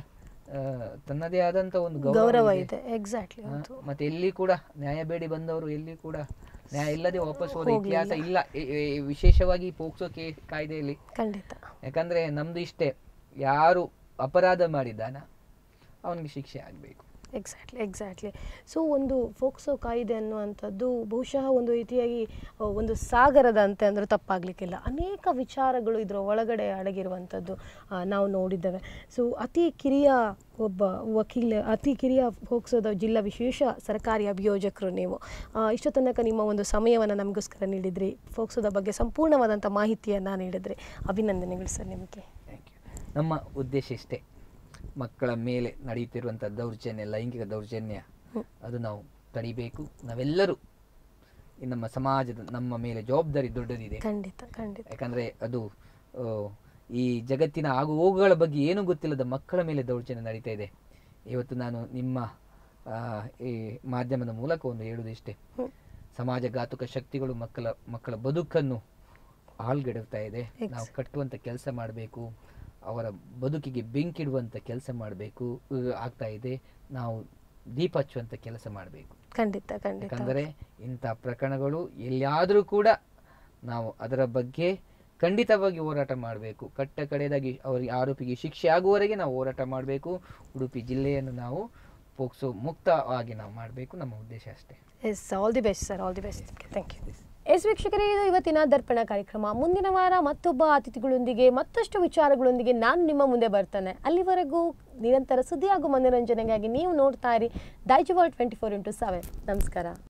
ಆ, ತನ್ನದೇ ಆದಂತ ಒಂದು ಗೌರವ ಗೌರವ ಇದೆ ಎಕ್ಸಾಕ್ಟ್ಲಿ ಆ, ಹೌದು ಮತ್ತೆ ಎಲ್ಲಿ ಕೂಡ ನ್ಯಾಯ ಬೇಡಿ ಬಂದವರು ಎಲ್ಲಿ ಕೂಡ ನ್ಯಾಯ ಇಲ್ಲದೆ ವಾಪಸ್ ಹೋದ ಇತಿಹಾಸ ಇಲ್ಲ ಈ- ಈ ವಿಶೇಷವಾಗಿ ಪೋಕ್ಸೋ ಕೇ ಕಾಯ್ದೆಯಲ್ಲಿ ಖಂಡಿತ ಯಾಕಂದ್ರೆ ನಮ್ದು ಇಷ್ಟೇ ಯಾರು ಅಪರಾಧ ಮಾಡಿದ್ದಾನ ಅವನಿಗೆ ಶಿಕ್ಷೆ ಆಗಬೇಕು ಎಕ್ಸಾಕ್ಟ್ಲಿ ಎಕ್ಸಾಕ್ಟ್ಲಿ ಸೊ ಒಂದು ಫೋಕ್ಸೋ ಕಾಯ್ದೆ ಅನ್ನುವಂಥದ್ದು ಬಹುಶಃ ಒಂದು ರೀತಿಯಾಗಿ ಆ, ಒಂದು ಸಾಗರದಂತೆ ಅಂದರೆ ತಪ್ಪಾಗಲಿಕ್ಕಿಲ್ಲ ಅನೇಕ ವಿಚಾರಗಳು ಇದರ ಒಳಗಡೆ ಅಡಗಿರುವಂಥದ್ದು ಆ, ನಾವು ನೋಡಿದ್ದೇವೆ ಸೊ ಅತಿ ಕಿರಿಯ ಒಬ್ಬ ವಕೀಲ ಅತಿ ಕಿರಿಯ ಫೋಕ್ಸೋದ ಜಿಲ್ಲಾ ವಿಶೇಷ ಸರ್ಕಾರಿ ಅಭಿಯೋಜಕರು ನೀವು ಆ, ಇಷ್ಟು ತನಕ ನಿಮ್ಮ ಒಂದು ಸಮಯವನ್ನು ನಮಗೋಸ್ಕರ ನೀಡಿದ್ರಿ ಫೋಕ್ಸೋದ ಬಗ್ಗೆ ಸಂಪೂರ್ಣವಾದಂಥ ಮಾಹಿತಿಯನ್ನು ನೀಡಿದ್ರಿ ಅಭಿನಂದನೆಗಳು ಸರ್ ನಿಮಗೆ ಥ್ಯಾಂಕ್ ಯು ನಮ್ಮ ಉದ್ದೇಶ ಇಷ್ಟೇ ಮಕ್ಕಳ ಮೇಲೆ ನಡೆಯುತ್ತಿರುವಂಥ ದೌರ್ಜನ್ಯ ಲೈಂಗಿಕ ದೌರ್ಜನ್ಯ ಅದು ನಾವು ತಡಿಬೇಕು ನಾವೆಲ್ಲರೂ ಈ ನಮ್ಮ ಸಮಾಜದ ನಮ್ಮ ಮೇಲೆ ಜವಾಬ್ದಾರಿ ದೊಡ್ಡದಿದೆ ಖಂಡಿತ ಖಂಡಿತ ಯಾಕಂದ್ರೆ ಅದು ಆ, ಈ ಜಗತ್ತಿನ ಆಗು ಹೋಗುಗಳ ಬಗ್ಗೆ ಏನೂ ಗೊತ್ತಿಲ್ಲದ ಮಕ್ಕಳ ಮೇಲೆ ದೌರ್ಜನ್ಯ ನಡೀತಾ ಇದೆ ಇವತ್ತು ನಾನು ನಿಮ್ಮ ಆ, ಈ ಮಾಧ್ಯಮದ ಮೂಲಕ ಒಂದು ಹೇಳುವುದು ಇಷ್ಟೇ ಹ್ಮ್. ಸಮಾಜಘಾತುಕ ಶಕ್ತಿಗಳು ಮಕ್ಕಳ ಮಕ್ಕಳ ಬದುಕನ್ನು ಹಾಳ್ಗೆಡುತ್ತಾ ಇದೆ Ex- ನಾವು ಕಟ್ಟುವಂತ ಕೆಲಸ ಮಾಡಬೇಕು ಅವರ ಬದುಕಿಗೆ ಬೆಂಕಿಡುವಂತ ಕೆಲಸ ಮಾಡಬೇಕು ಆಗ್ತಾ ಇದೆ ನಾವು ದೀಪ ಹಚ್ಚುವಂತ ಕೆಲಸ ಮಾಡಬೇಕು ಖಂಡಿತ ಖಂಡಿತ ಯಾಕಂದರೆ ಇಂಥ ಪ್ರಕರಣಗಳು ಎಲ್ಲಿಯಾದರೂ ಕೂಡ ನಾವು ಅದರ ಬಗ್ಗೆ ಖಂಡಿತವಾಗಿ ಹೋರಾಟ ಮಾಡಬೇಕು ಕಟ್ಟ ಕಡೆಯದಾಗಿ ಅವರಿಗೆ ಆರೋಪಿಗೆ ಶಿಕ್ಷೆ ಆಗುವವರೆಗೆ ನಾವು ಹೋರಾಟ ಮಾಡಬೇಕು ಉಡುಪಿ ಜಿಲ್ಲೆಯನ್ನು ನಾವು ಪೋಕ್ಸೋ ಮುಕ್ತವಾಗಿ ನಾವು ಮಾಡಬೇಕು ನಮ್ಮ ಉದ್ದೇಶ ಅಷ್ಟೇ yes all the best sir all the best thank you yes ವೀಕ್ಷಕರೇ ಇದು ಇವತ್ತಿನ ದರ್ಪಣ ಕಾರ್ಯಕ್ರಮ ಮುಂದಿನ ವಾರ ಮತ್ತೊಬ್ಬ ಅತಿಥಿಗಳೊಂದಿಗೆ ಮತ್ತಷ್ಟು ವಿಚಾರಗಳೊಂದಿಗೆ ನಾನು ನಿಮ್ಮ ಮುಂದೆ ಬರ್ತಾನೆ ಅಲ್ಲಿವರೆಗೂ ನಿರಂತರ ಸುದ್ದಿ ಹಾಗೂ ಮನೋರಂಜನೆಗಾಗಿ ನೀವು ನೋಡ್ತಾ ಇರಿ Daiji world twenty four into seven ನಮಸ್ಕಾರ